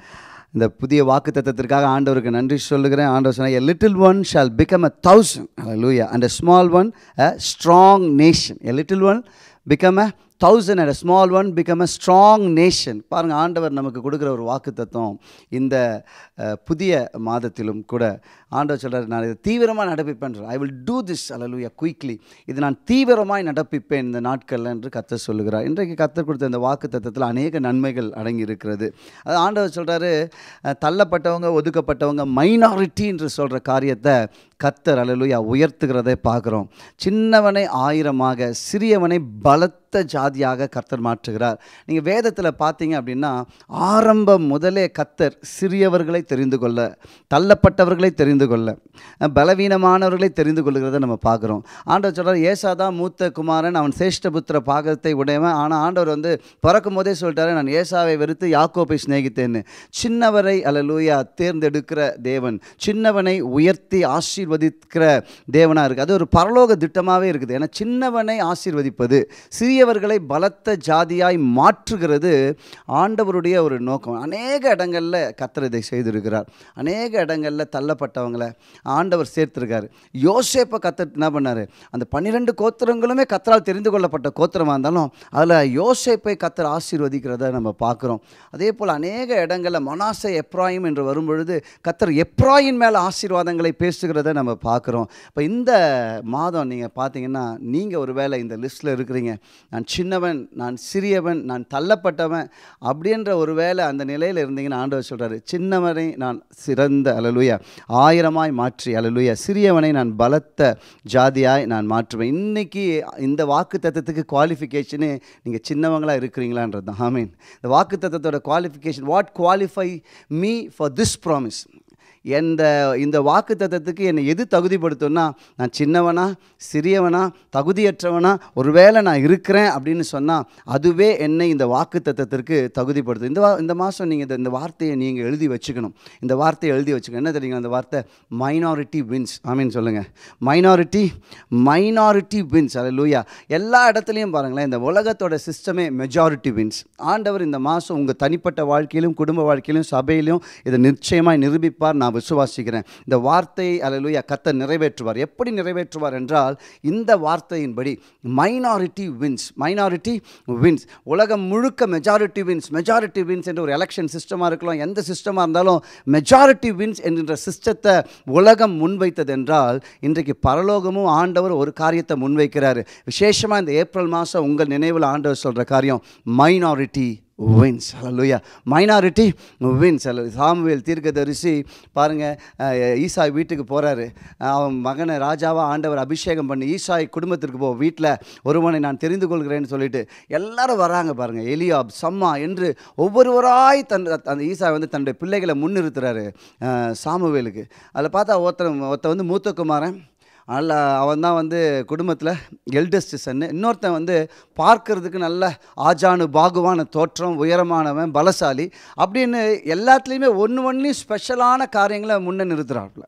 [SPEAKER 4] இந்த புதிய வாக்கு தத்தத்திற்காக ஆண்டவருக்கு நன்றி சொல்லுகிறேன் ஆண்டவர் சொன்ன a little one shall become a thousand லூயா and a small one a strong nation a little one become a thousand and small one become a strong nation பாருங்கள் ஆண்டவர் நமக்கு கொடுக்குற ஒரு வாக்கு தத்துவம் இந்த அஹ், புதிய மாதத்திலும் கூட ஆண்டவர் சொல்கிறார் நான் இதை தீவிரமாக நடப்பிப்பேன் ஐ வில் டூ திஸ் அலலுயா குயிக்லி இது நான் தீவிரமாய் நடப்பிப்பேன் இந்த நாட்களில் என்று கத்தர் சொல்லுகிறார் இன்றைக்கு கத்தர் கொடுத்த இந்த வாக்கு தத்தத்தில் அநேக நன்மைகள் அடங்கி இருக்கிறது அது ஆண்டவர் சொல்கிறாரு தள்ளப்பட்டவங்க ஒதுக்கப்பட்டவங்க மைனாரிட்டி என்று சொல்கிற காரியத்தை கத்தர் அலலுயா உயர்த்துகிறதை பார்க்குறோம் சின்னவனை ஆயிரமாக சிறியவனை பலத்த ஜாதியாக கர்த்தர் மாற்றுகிறார் நீங்கள் வேதத்தில் பார்த்தீங்க அப்படின்னா ஆரம்பம் முதலே கத்தர் சிறியவர்களை தெரிந்து கொள்ள தள்ளப்பட்டவர்களை தெரிந்து கொள்ள அஹ், பலவீனமானவர்களை தெரிந்து கொள்கிறத நம்ம பார்க்குறோம் ஆண்டவர் சொல்கிறார் ஏசாதான் மூத்த குமாரன் அவன் சேஷ்டபுத்திர பாகத்தை உடையவன் ஆனால் ஆண்டவர் வந்து பிறக்கும் போதே சொல்லிட்டாரு நான் ஏசாவை வெறுத்து யாக்கோப்பை சிநேகித்தேன்னு சின்னவரை அல்லலூயா தேர்ந்தெடுக்கிற தேவன் சின்னவனை உயர்த்தி ஆசீர்வதிக்கிற தேவனாக இருக்குது அது ஒரு பரலோக திட்டமாகவே இருக்குது ஏன்னா சின்னவனை ஆசீர்வதிப்பது சிறியவர்களை பலத்த ஜாதியாய் மாற்றுகிறது ஆண்டவருடைய ஒரு நோக்கம் அநேக இடங்களில் கத்தர் இதை செய்திருக்கிறார் அநேக இடங்களில் தள்ளப்பட்டவங்களை ஆண்டவர் சேர்த்திருக்காரு யோசேப்பை கத்தர் என்ன பண்ணார் அந்த பன்னிரெண்டு கோத்திரங்களுமே கத்தரால் தெரிந்து கொள்ளப்பட்ட கோத்திரமாக இருந்தாலும் அதில் யோசேப்பை கத்தர் ஆசீர்வதிக்கிறத நம்ம பார்க்குறோம் அதே போல் அநேக இடங்களில் மனாசை எப்ராயிம் என்று வரும்பொழுது கத்தர் எப்ராயின் மேலே ஆசீர்வாதங்களை பேசுகிறத நம்ம பார்க்குறோம் இப்போ இந்த மாதம் நீங்கள் பார்த்தீங்கன்னா நீங்கள் ஒரு வேளை இந்த லிஸ்ட்டில் இருக்கிறீங்க நான் சின்னவன் நான் சிறியவன் நான் தள்ளப்பட்டவன் அப்படின்ற ஒரு வேளை அந்த நிலையில் இருந்தீங்கன்னா ஆண்டவர் சொல்கிறாரு சின்னவனை நான் சிறந்த அலலுயா ஆயிரமாய் மாற்றி அலலுயா சிறியவனை நான் பலத்த ஜாதியாய் நான் மாற்றுவேன் இன்னைக்கு இந்த வாக்கு தத்துவத்துக்கு குவாலிஃபிகேஷனு நீங்கள் சின்னவங்களாக இருக்கிறீங்களான்றது தான் ஆமீன் இந்த வாக்கு தத்துவத்தோட qualification what qualify me for this promise எந்த இந்த வாக்கு தத்தத்துக்கு என்னை எது தகுதிப்படுத்தும்னா நான் சின்னவனா சிறியவனா தகுதியற்றவனா ஒருவேளை நான் இருக்கிறேன் அப்படின்னு சொன்னால் அதுவே என்னை இந்த வாக்கு தத்தத்திற்கு தகுதிப்படுத்தும் இந்த வா இந்த மாதம் நீங்கள் இந்த இந்த வார்த்தையை நீங்கள் எழுதி வச்சுக்கணும் இந்த வார்த்தையை எழுதி வச்சுக்கணும் என்ன தெரியுங்க அந்த வார்த்தை மைனாரிட்டி வின்ஸ் ஆமீன் சொல்லுங்கள் மைனாரிட்டி மைனாரிட்டி வின்ஸ் அது லூயா எல்லா இடத்துலையும் பாருங்களேன் இந்த உலகத்தோட சிஸ்டமே மெஜாரிட்டி வின்ஸ் ஆண்டவர் இந்த மாதம் உங்கள் தனிப்பட்ட வாழ்க்கையிலும் குடும்ப வாழ்க்கையிலும் சபையிலும் இதை நிச்சயமாய் நிரூபிப்பார் நான் விசுவாசிக்கிறேன் இந்த வார்த்தை அல்லேலூயா கத்த நிறைவேற்றுவார் எப்படி நிறைவேற்றுவார் என்றால் இந்த வார்த்தையின்படி மைனாரிட்டி வின்ஸ் மைனாரிட்டி வின்ஸ் உலகம் முழுக்க மெஜாரிட்டி வின்ஸ் மெஜாரிட்டி வின்ஸ் என்ற ஒரு எலெக்ஷன் சிஸ்டமாக இருக்கலாம் எந்த சிஸ்டமாக இருந்தாலும் மெஜாரிட்டி வின்ஸ் என்கின்ற சிஸ்டத்தை உலகம் முன்வைத்தது என்றால் இன்றைக்கு பரலோகமும் ஆண்டவர் ஒரு காரியத்தை முன்வைக்கிறாரு விசேஷமாக இந்த ஏப்ரல் மாதம் உங்கள் நினைவில் ஆண்டவர் சொல்கிற காரியம் மைனாரிட்டி வின்ஸ் அல்லையா மைனாரிட்டி வின்ஸ் அல்ல சாமுவேல் தீர்க்கதரிசி பாருங்கள் ஈசாய் வீட்டுக்கு போகிறாரு அவன் மகனை ராஜாவா ஆண்டவர் அபிஷேகம் பண்ணி ஈசாய் குடும்பத்திற்கு போ வீட்டில் ஒருவனை நான் தெரிந்து கொள்கிறேன்னு சொல்லிட்டு எல்லாரும் வராங்க பாருங்கள் எலியாப் சம்மா என்று ஒவ்வொருவராய் தன் அந்த ஈசாய் வந்து தன்னுடைய பிள்ளைகளை முன்னிறுத்துறாரு அஹ், சாமுவேலுக்கு அதில் பார்த்தா ஒருத்தன் ஒருத்தன் வந்து மூத்த குமாரன் அல்ல அவன் தான் வந்து குடும்பத்தில் எல்டஸ்ட் சன்னு இன்னொருத்தன் வந்து பார்க்கறதுக்கு நல்ல ஆஜானு பாகுவான தோற்றம் உயரமானவன் பலசாலி அப்படின்னு எல்லாத்துலேயுமே ஒன்று ஒன்றுலையும் ஸ்பெஷலான காரியங்களை முன்னே நிறுத்துறாப்புல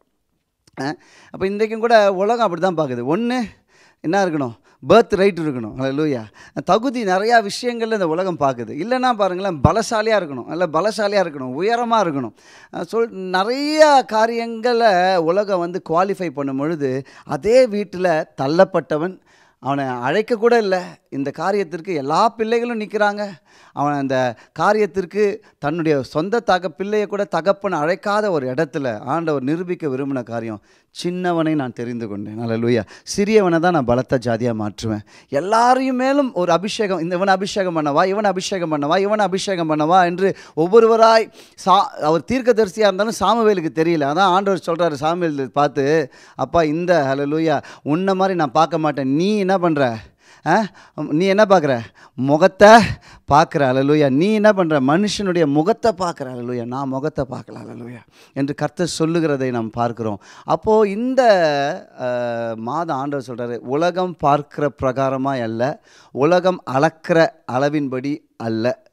[SPEAKER 4] அப்போ இன்றைக்கும் கூட உலகம் அப்படி தான் பார்க்குது ஒன்று என்ன இருக்கணும் பர்த் ரைட் இருக்கணும் லூயா தகுதி நிறையா விஷயங்கள்ல இந்த உலகம் பார்க்குது இல்லைன்னா பாருங்களேன் பலசாலியாக இருக்கணும் நல்ல பலசாலியாக இருக்கணும் உயரமாக இருக்கணும் அஹ் சொல் நிறைய காரியங்களை உலகம் வந்து குவாலிஃபை பண்ணும் பொழுது அதே வீட்டில் தள்ளப்பட்டவன் அவனை அழைக்க கூட இல்லை இந்த காரியத்திற்கு எல்லா பிள்ளைகளும் நிற்கிறாங்க அவன் அந்த காரியத்திற்கு தன்னுடைய சொந்த தக பிள்ளையை கூட தகப்பன் அழைக்காத ஒரு இடத்துல ஆண்டவர் நிரூபிக்க விரும்பின காரியம் சின்னவனை நான் தெரிந்து கொண்டேன் அல்லேலூயா சிறியவனை தான் நான் பலத்த ஜாதியாக மாற்றுவேன் எல்லாரையும் மேலும் ஒரு அபிஷேகம் இந்த இவன் அபிஷேகம் பண்ணவா இவன் அபிஷேகம் பண்ணவா இவன் அபிஷேகம் பண்ணவா என்று ஒவ்வொருவராய் சா அவர் தீர்க்கதரிசியாக இருந்தாலும் சாமுவேலுக்கு தெரியல அதான் ஆண்டவர் சொல்கிறாரு சாமுவேல் பார்த்து அப்பா இந்த ஹalleluya உன்ன மாதிரி நான் பார்க்க மாட்டேன் நீ என்ன பண்ணுற ஆ நீ என்ன பார்க்குற முகத்தை பார்க்குற அலலுயா நீ என்ன பண்ணுற மனுஷனுடைய முகத்தை பார்க்குற அலலுயா நான் முகத்தை பார்க்கல அலலுயா என்று கர்த்தர் சொல்லுகிறதை நாம் பார்க்கிறோம் அப்போது இந்த அஹ், மாதம் ஆண்டவர் சொல்கிறாரு உலகம் பார்க்கிற பிரகாரமாய் அல்ல உலகம் அளக்கிற அளவின்படி அல்ல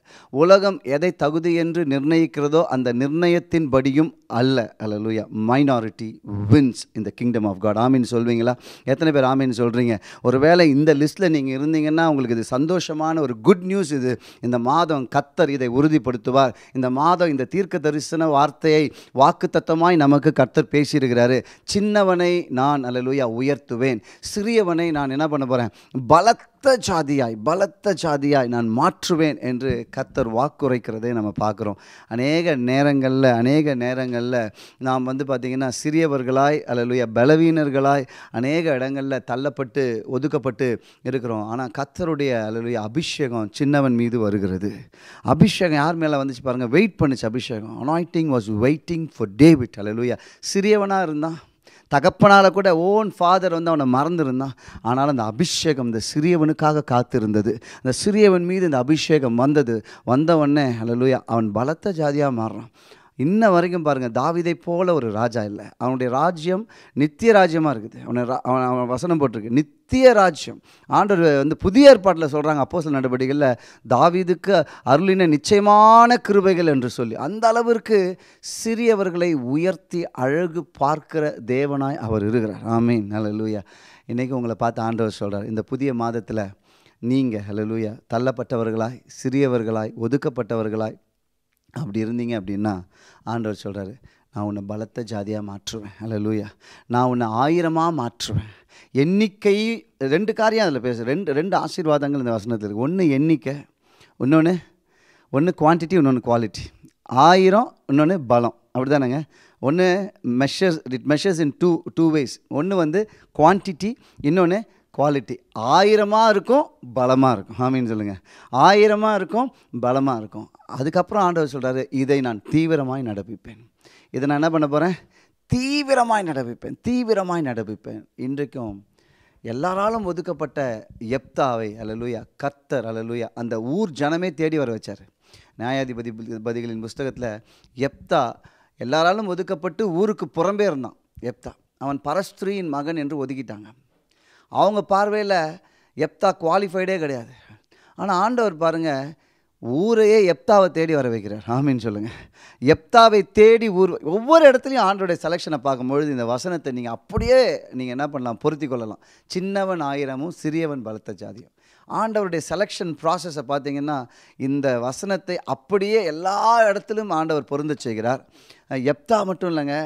[SPEAKER 4] உலகம் எதை தகுதி என்று நிர்ணயிக்கிறதோ அந்த நிர்ணயத்தின்படியும் அல்ல அல்லேலூயா மைனாரிட்டி வின்ஸ் இந்த கிங்டம் ஆஃப் காட் ஆமீன் சொல்வீங்களா எத்தனை பேர் ஆமீன் சொல்கிறீங்க ஒருவேளை இந்த லிஸ்ட்டில் நீங்கள் இருந்தீங்கன்னா உங்களுக்கு இது சந்தோஷமான ஒரு குட் நியூஸ் இது இந்த மாதம் கத்தர் இதை உறுதிப்படுத்துவார் இந்த மாதம் இந்த தீர்க்க தரிசன வார்த்தையை வாக்குத்தத்தமாய் நமக்கு கர்த்தர் பேசியிருக்கிறாரு சின்னவனை நான் அல்லேலூயா உயர்த்துவேன் சிறியவனை நான் என்ன பண்ண போகிறேன் பலத்த ஜாதியாய் பலத்த ஜாதியாய் நான் மாற்றுவேன் என்று கர்த்தர் வாக்குரைக்கிறதை நம்ம பார்க்குறோம் அநேக நேரங்களில் அநேக நேரங்களில் நாம் வந்து பார்த்திங்கன்னா சிறியவர்களாய் அல்லேலூயா பலவீனர்களாய் அநேக இடங்களில் தள்ளப்பட்டு ஒதுக்கப்பட்டு இருக்கிறோம் ஆனால் கர்த்தருடைய அல்லேலூயா அபிஷேகம் சின்னவன் மீது வருகிறது அபிஷேகம் யார் மேலே வந்துச்சு பாருங்கள் வெயிட் பண்ணுச்சு அபிஷேகம் anointing was waiting for David அல்லேலூயா சிறியவனாக இருந்தான் தகப்பனால் கூட ஓன் ஃபாதர் வந்து அவனை மறந்துருந்தான் ஆனால் அந்த அபிஷேகம் இந்த சிறியவனுக்காக காத்திருந்தது அந்த சிறியவன் மீது இந்த அபிஷேகம் வந்தது வந்தவொடனே அல்லேலூயா அவன் பலத்த ஜாதியாக மாறுறான் இன்ன வரைக்கும் பாருங்கள் தாவிதை போல ஒரு ராஜா இல்லை அவனுடைய ராஜ்யம் நித்திய ராஜ்யமாக இருக்குது அவனை ரா- அவன் அவன் வசனம் போட்டிருக்கு நித்திய ராஜ்யம் ஆண்டவர் வந்து புதிய ஏற்பாட்டில் சொல்கிறாங்க அப்போ சில நடவடிக்கைகளில் தாவீதுக்கு அருளின நிச்சயமான கிருபைகள் என்று சொல்லி அந்த அளவிற்கு சிறியவர்களை உயர்த்தி அழகு பார்க்கிற தேவனாய் அவர் இருக்கிறார் ஆமீன் ஹalleluya இன்றைக்கி உங்களை பார்த்து ஆண்டவர் சொல்கிறார் இந்த புதிய மாதத்தில் நீங்கள் ஹalleluya தள்ளப்பட்டவர்களாய் சிறியவர்களாய் ஒதுக்கப்பட்டவர்களாய் அப்படி இருந்தீங்க அப்படின்னா ஆண்டவர் சொல்கிறாரு நான் உன்னை பலத்த ஜாதியாக மாற்றுவேன் ஹalleluya நான் உன்னை ஆயிரமாக மாற்றுவேன் எண்ணிக்கை ரெண்டு காரியம் அதில் பேச ரெண்டு ரெண்டு ஆசீர்வாதங்கள் இந்த வசனத்தில் இருக்குது ஒன்று எண்ணிக்கை இன்னொன்று ஒன்று குவான்டிட்டி இன்னொன்று குவாலிட்டி ஆயிரம் இன்னொன்று பலம் அப்படி தானேங்க ஒன்று measures it measures in two two ways ஒன்று வந்து குவான்டிட்டி இன்னொன்று குவாலிட்டி ஆயிரமாக இருக்கும் பலமாக இருக்கும் ஆமீன்னு சொல்லுங்கள் ஆயிரமாக இருக்கும் பலமாக இருக்கும் அதுக்கப்புறம் ஆண்டவர் சொல்கிறாரு இதை நான் தீவிரமாய் நடப்பிப்பேன் இதை நான் என்ன பண்ண போகிறேன் தீவிரமாய் நடப்பிப்பேன் தீவிரமாய் நடப்பிப்பேன் இன்றைக்கும் எல்லாராலும் ஒதுக்கப்பட்ட எப்தாவை அல்லலுயா கர்த்தர் அல்லலுயா அந்த ஊர் ஜனமே தேடி வர வச்சார் நியாயாதிபதி பதிகளின் புஸ்தகத்தில் எப்தா எல்லாராலும் ஒதுக்கப்பட்டு ஊருக்கு புறம்பே இருந்தான் எப்தா அவன் பரஸ்திரியின் மகன் என்று ஒதுக்கிட்டாங்க அவங்க பார்வையில் எப்தா குவாலிஃபைடே கிடையாது ஆனால் ஆண்டவர் பாருங்கள் ஊரையே எப்தாவை தேடி வர வைக்கிறார் ஆமீன்னு சொல்லுங்கள் எப்தாவை தேடி ஊர் ஒவ்வொரு இடத்துலையும் ஆண்டோடைய செலெக்ஷனை பார்க்கும்பொழுது இந்த வசனத்தை நீங்கள் அப்படியே நீங்கள் என்ன பண்ணலாம் பொருத்தி கொள்ளலாம் சின்னவன் ஆயிரமும் சிறியவன் பலத்த ஜாதியும் ஆண்டவருடைய செலெக்ஷன் ப்ராசஸை பார்த்தீங்கன்னா இந்த வசனத்தை அப்படியே எல்லா இடத்திலும் ஆண்டவர் பொருந்த செய்கிறார் எப்தா மட்டும் இல்லைங்க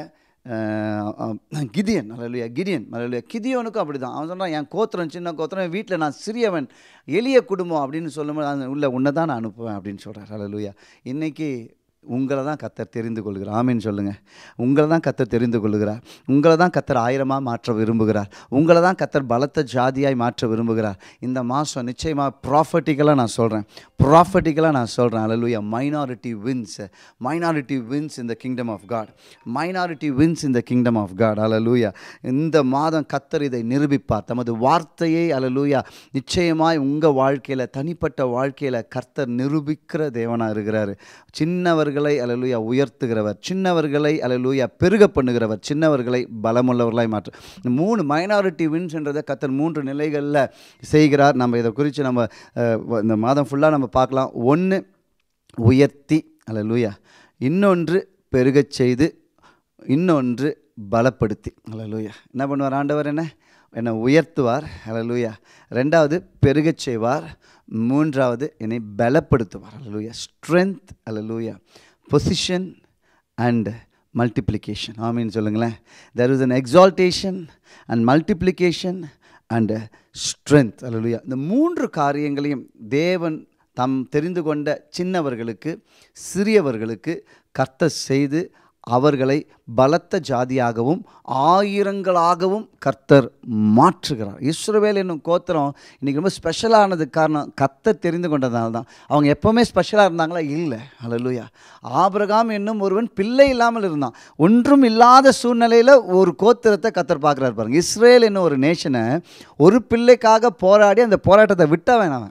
[SPEAKER 4] அஹ் கிதியன் அல்லையா கிதியன் அல்லையா கிதியோனுக்கும் அப்படி தான் அவன் சொல்கிறான் என் கோத்திரம் சின்ன கோத்திரம் வீட்டில் நான் சிறியவன் எளிய குடும்பம் அப்படின்னு சொல்லும்போது அந்த உள்ள உன்னை தான் நான் அனுப்புவேன் அப்படின்னு சொல்கிறார் அல்லையா இன்றைக்கி உங்களை தான் கத்தர் தெரிந்து கொள்கிறார் ஆமீன்னு சொல்லுங்கள் உங்களை தான் கத்தர் தெரிந்து கொள்கிறார் உங்களை தான் கத்தர் ஆயிரமாக மாற்ற விரும்புகிறார் உங்களை தான் கத்தர் பலத்த ஜாதியாய் மாற்ற விரும்புகிறார் இந்த மாதம் நிச்சயமாக ப்ராஃபட்டிக்கலாக நான் சொல்கிறேன் ப்ராஃபட்டிக்கலாக நான் சொல்கிறேன் அலலுயா மைனாரிட்டி வின்ஸ் மைனாரிட்டி வின்ஸ் இந்த kingdom of God minority wins இந்த கிங்டம் ஆஃப் காட் அலலுயா இந்த மாதம் கத்தர் இதை நிரூபிப்பார் தமது வார்த்தையை அலலுயா நிச்சயமாய் உங்கள் வாழ்க்கையில் தனிப்பட்ட வாழ்க்கையில் கர்த்தர் நிரூபிக்கிற தேவனாக இருக்கிறாரு சின்னவர்களை அலலுயா உயர்த்துகிறவர் சின்னவர்களை அலலுயா பெருக பண்ணுகிறவர் சின்னவர்களை பலமுள்ளவர்களாய் மாற்று இந்த மூணு மைனாரிட்டி வின்ஸ்ன்றதை கத்தர் மூன்று நிலைகளில் செய்கிறார் நம்ம இதை குறித்து நம்ம அஹ், இந்த மாதம் ஃபுல்லாக நம்ம பார்க்கலாம் ஒன்று உயர்த்தி அலலுயா இன்னொன்று பெருகச் செய்து இன்னொன்று பலப்படுத்தி அலலுயா என்ன பண்ணுவார் ஆண்டவர் என்ன என்னை உயர்த்துவார் அலலுயா ரெண்டாவது பெருகச் செய்வார் மூன்றாவது என்னை பலப்படுத்துவார் அலலுயா ஸ்ட்ரென்த் அலலுயா பொசிஷன் அண்ட் மல்டிப்ளிகேஷன் ஆமீன்னு சொல்லுங்களேன் there is an exaltation and multiplication and strength அல்லலுயா இந்த மூன்று காரியங்களையும் தேவன் தம் தெரிந்து கொண்ட சின்னவர்களுக்கு சிறியவர்களுக்கு கர்த்தர் செய்து அவர்களை பலத்த ஜாதியாகவும் ஆயிரங்களாகவும் கர்த்தர் மாற்றுகிறார் இஸ்ரவேல் என்னும் கோத்திரம் இன்றைக்கி ரொம்ப ஸ்பெஷலானதுக்கு காரணம் கர்த்தர் தெரிந்து கொண்டதால தான் அவங்க எப்போவுமே ஸ்பெஷலாக இருந்தாங்களா இல்லை அல்லலுயா ஆபிரகாம் என்னும் ஒருவன் பிள்ளை இல்லாமல் இருந்தான் ஒன்றும் இல்லாத சூழ்நிலையில் ஒரு கோத்திரத்தை கர்த்தர் பார்க்குறாரு பாருங்க இஸ்ரேல் என்னும் ஒரு நேஷனை ஒரு பிள்ளைக்காக போராடி அந்த போராட்டத்தை விட்ட வேணாம் அவன்.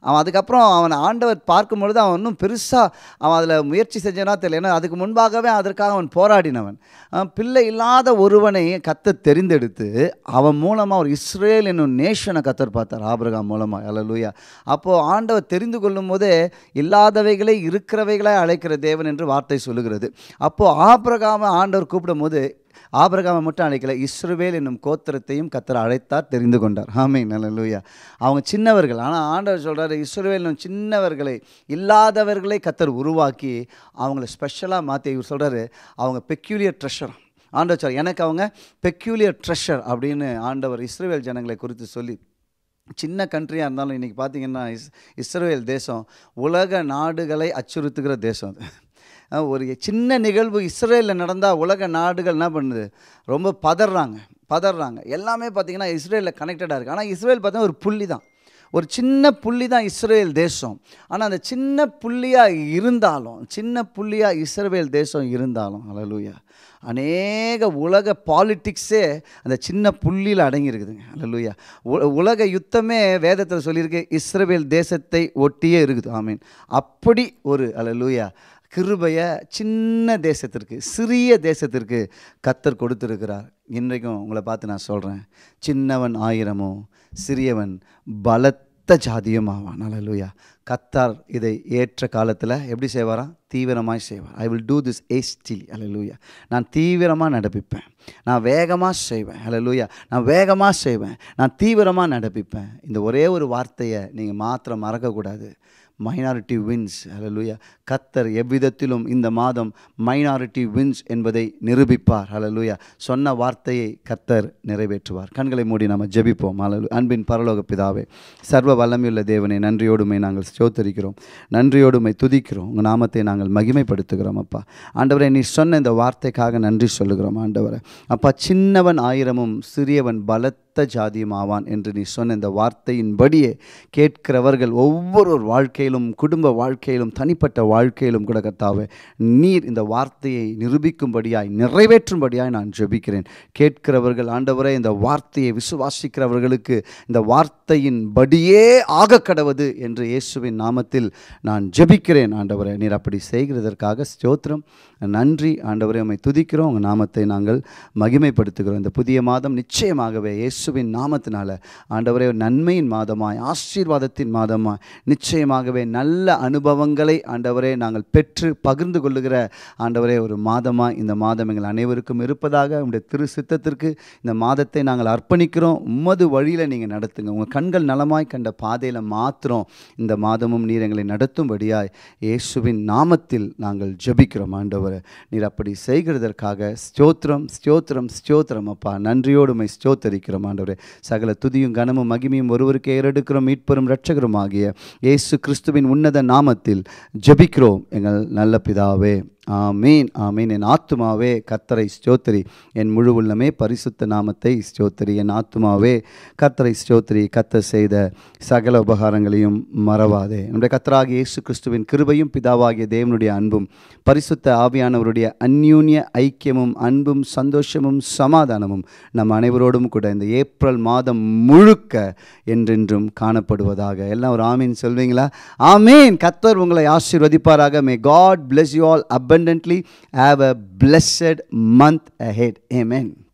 [SPEAKER 4] அவன் அதுக்கப்புறம் அவன் ஆண்டவர் பார்க்கும் பொழுது அவன் இன்னும் பெருசாக அவன் அதில் முயற்சி செஞ்சனா தெரியல ஏன்னா அதுக்கு முன்பாகவே அதற்காக அவன் போராடினவன் அவன் பிள்ளை இல்லாத ஒருவனை கத்த தெரிந்தெடுத்து அவன் மூலமாக ஒரு இஸ்ரேல் என்னும் நேஷனை கத்தர் பார்த்தார் ஆபிரகாம் மூலமாக அல்லூயா அப்போது ஆண்டவர் தெரிந்து கொள்ளும் போதே இல்லாதவைகளை இருக்கிறவைகளை அழைக்கிற தேவன் என்று வார்த்தை சொல்லுகிறது அப்போது ஆபிரகாமை ஆண்டவர் கூப்பிடும் போது ஆபிரகாமை மட்டும் அழைக்கல இஸ்ரவேல் என்னும் கோத்திரத்தையும் கத்தர் அழைத்தார் தெரிந்து கொண்டார் ஆமீன் நல்லூயா அவங்க சின்னவர்கள் ஆனால் ஆண்டவர் சொல்கிறாரு இஸ்ரவேல் என்னும் சின்னவர்களை இல்லாதவர்களை கத்தர் உருவாக்கி அவங்கள ஸ்பெஷலாக மாற்றி இவர் சொல்கிறாரு அவங்க பெக்யூலியர் ட்ரெஷர் ஆண்டவர் சொல்றார், எனக்கு அவங்க பெக்யூலியர் ட்ரெஷர் அப்படின்னு ஆண்டவர் இஸ்ரவேல் ஜனங்களை குறித்து சொல்லி சின்ன கண்ட்ரியாக இருந்தாலும் இன்றைக்கி பார்த்தீங்கன்னா இஸ் இஸ்ரேல் தேசம் உலக நாடுகளை அச்சுறுத்துகிற தேசம் அது அஹ் ஒரு சின்ன நிகழ்வு இஸ்ரேலில் நடந்தால் உலக நாடுகள் என்ன பண்ணுது ரொம்ப பதறாங்க பதறாங்க எல்லாமே பார்த்தீங்கன்னா இஸ்ரேலில் கனெக்டடாக இருக்குது ஆனால் இஸ்ரேல் பார்த்தீங்கன்னா ஒரு புள்ளி தான் ஒரு சின்ன புள்ளி தான் இஸ்ரேல் தேசம் ஆனால் அந்த சின்ன புள்ளியாக இருந்தாலும் சின்ன புள்ளியாக இஸ்ரேல் தேசம் இருந்தாலும் அல்லூயா அநேக உலக பாலிட்டிக்ஸே அந்த சின்ன புள்ளியில் அடங்கியிருக்குதுங்க அல்லூயா உலக யுத்தமே வேதத்தில் சொல்லியிருக்கு இஸ்ரேல் தேசத்தை ஒட்டியே இருக்குது ஆமீன் அப்படி ஒரு அல்லூயா கிருபையை சின்ன தேசத்திற்கு சிறிய தேசத்திற்கு கத்தர் கொடுத்துருக்கிறார் இன்றைக்கும் உங்களை பார்த்து நான் சொல்கிறேன் சின்னவன் ஆயிரமோ சிறியவன் பலத்த ஜாதியும் ஆவான் அல்லூயா கத்தார் இதை ஏற்ற காலத்தில் எப்படி செய்வாராம் தீவிரமாய் செய்வார் I will do this hastily அல்லூயா நான் தீவிரமாக நடப்பிப்பேன் நான் வேகமாக செய்வேன் அல்லூயா நான் வேகமாக செய்வேன் நான் தீவிரமாக நடப்பிப்பேன் இந்த ஒரே ஒரு வார்த்தையை நீங்கள் மாத்திரம் மறக்கக்கூடாது மைனாரிட்டி வின்ஸ் ஹalleluya கத்தர் எவ்விதத்திலும் இந்த மாதம் மைனாரிட்டி வின்ஸ் என்பதை நிரூபிப்பார் ஹalleluya சொன்ன வார்த்தையை கத்தர் நிறைவேற்றுவார் கண்களை மூடி நாம் ஜெபிப்போம் ஹalleluya அன்பின் பரலோக பிதாவே சர்வ வல்லமையுள்ள தேவனை நன்றியோடுமை நாங்கள் ஸ்தோத்தரிக்கிறோம் நன்றியோடுமை துதிக்கிறோம் உங்கள் நாமத்தை நாங்கள் மகிமைப்படுத்துகிறோம் அப்பா ஆண்டவரே நீ சொன்ன இந்த வார்த்தைக்காக நன்றி சொல்லுகிறோம் ஆண்டவரே அப்பா சின்னவன் ஆயிரமும் சிறியவன் பலத்த ஜாதியும் ஆவான் என்று நீ சொன்ன இந்த வார்த்தையின்படியே கேட்கிறவர்கள் ஒவ்வொரு வாழ்க்கையிலும் குடும்ப வாழ்க்கையிலும் தனிப்பட்ட வாழ்க்கையிலும் கூட கர்த்தாவே நீர் இந்த வார்த்தையை நிரூபிக்கும்படியாய் நிறைவேற்றும்படியாய் நான் ஜெபிக்கிறேன் கேட்கிறவர்கள் ஆண்டவரே இந்த வார்த்தையை விசுவாசிக்கிறவர்களுக்கு இந்த வார்த்தையின் படியே ஆக கடவது என்று இயேசுவின் நாமத்தில் நான் ஜெபிக்கிறேன் ஆண்டவரே நீர் அப்படி செய்கிறதற்காக ஸ்தோத்திரம் நன்றி ஆண்டவரே உம்மை துதிக்கிறோம் உங்கள் நாமத்தை நாங்கள் மகிமைப்படுத்துகிறோம் இந்த புதிய மாதம் நிச்சயமாகவே இயேசுவின் நாமத்தினால ஆண்டவரே ஒரு நன்மையின் மாதமாய் ஆசீர்வாதத்தின் மாதமாய் நிச்சயமாகவே நல்ல அனுபவங்களை ஆண்டவரே நாங்கள் பெற்று பகிர்ந்து கொள்ளுகிற ஆண்டவரே ஒரு மாதமாய் இந்த மாதம் எங்கள் அனைவருக்கும் இருப்பதாக உங்களுடைய திரு சித்தத்திற்கு இந்த மாதத்தை நாங்கள் அர்ப்பணிக்கிறோம் உமது வழியில் நீங்கள் நடத்துங்க உங்கள் கண்கள் நலமாய் கண்ட பாதையில் மாத்திரம் இந்த மாதமும் நீர் எங்களை நடத்தும்படியாய் இயேசுவின் நாமத்தில் நாங்கள் ஜெபிக்கிறோம் ஆண்டவரே நீர் அப்படி செய்கிறதற்காக ஸ்தோத்திரம் ஸ்தோத்திரம் ஸ்தோத்திரம் அப்பா நன்றியோடு உம்மை ஸ்தோத்தரிக்கிறோம் ஆண்டவரே சகல துதியும் கனமும் மகிமையும் ஒருவருக்கு ஏறெடுக்கிறோம் மீட்பெரும் இரட்சகரும் ஆகிய இயேசு கிறிஸ்துவின் உன்னத நாமத்தில் ஜெபிக்கிறோம் எங்கள் நல்ல பிதாவே ஆமீன் ஆமீன் என் ஆத்துமாவே கத்தரை ஸ்தோத்திரி என் முழு உள்ளமே பரிசுத்த நாமத்தை ஸ்தோத்திரி என் ஆத்துமாவே கத்தரை ஸ்தோத்திரி கத்த செய்த சகல உபகாரங்களையும் மறவாதே நம்முடைய கத்தராகிய இயேசு கிறிஸ்துவின் கிருபையும் பிதாவாகிய தேவனுடைய அன்பும் பரிசுத்த ஆவியானவருடைய அந்யூன்ய ஐக்கியமும் அன்பும் சந்தோஷமும் சமாதானமும் நம் அனைவரோடும் கூட இந்த ஏப்ரல் மாதம் முழுக்க என்றென்றும் காணப்படுவதாக எல்லாம் ஒரு ஆமீன் சொல்வீங்களா ஆமீன் கத்தர் உங்களை ஆசீர்வதிப்பாராக may God bless you all abundantly have a blessed month ahead amen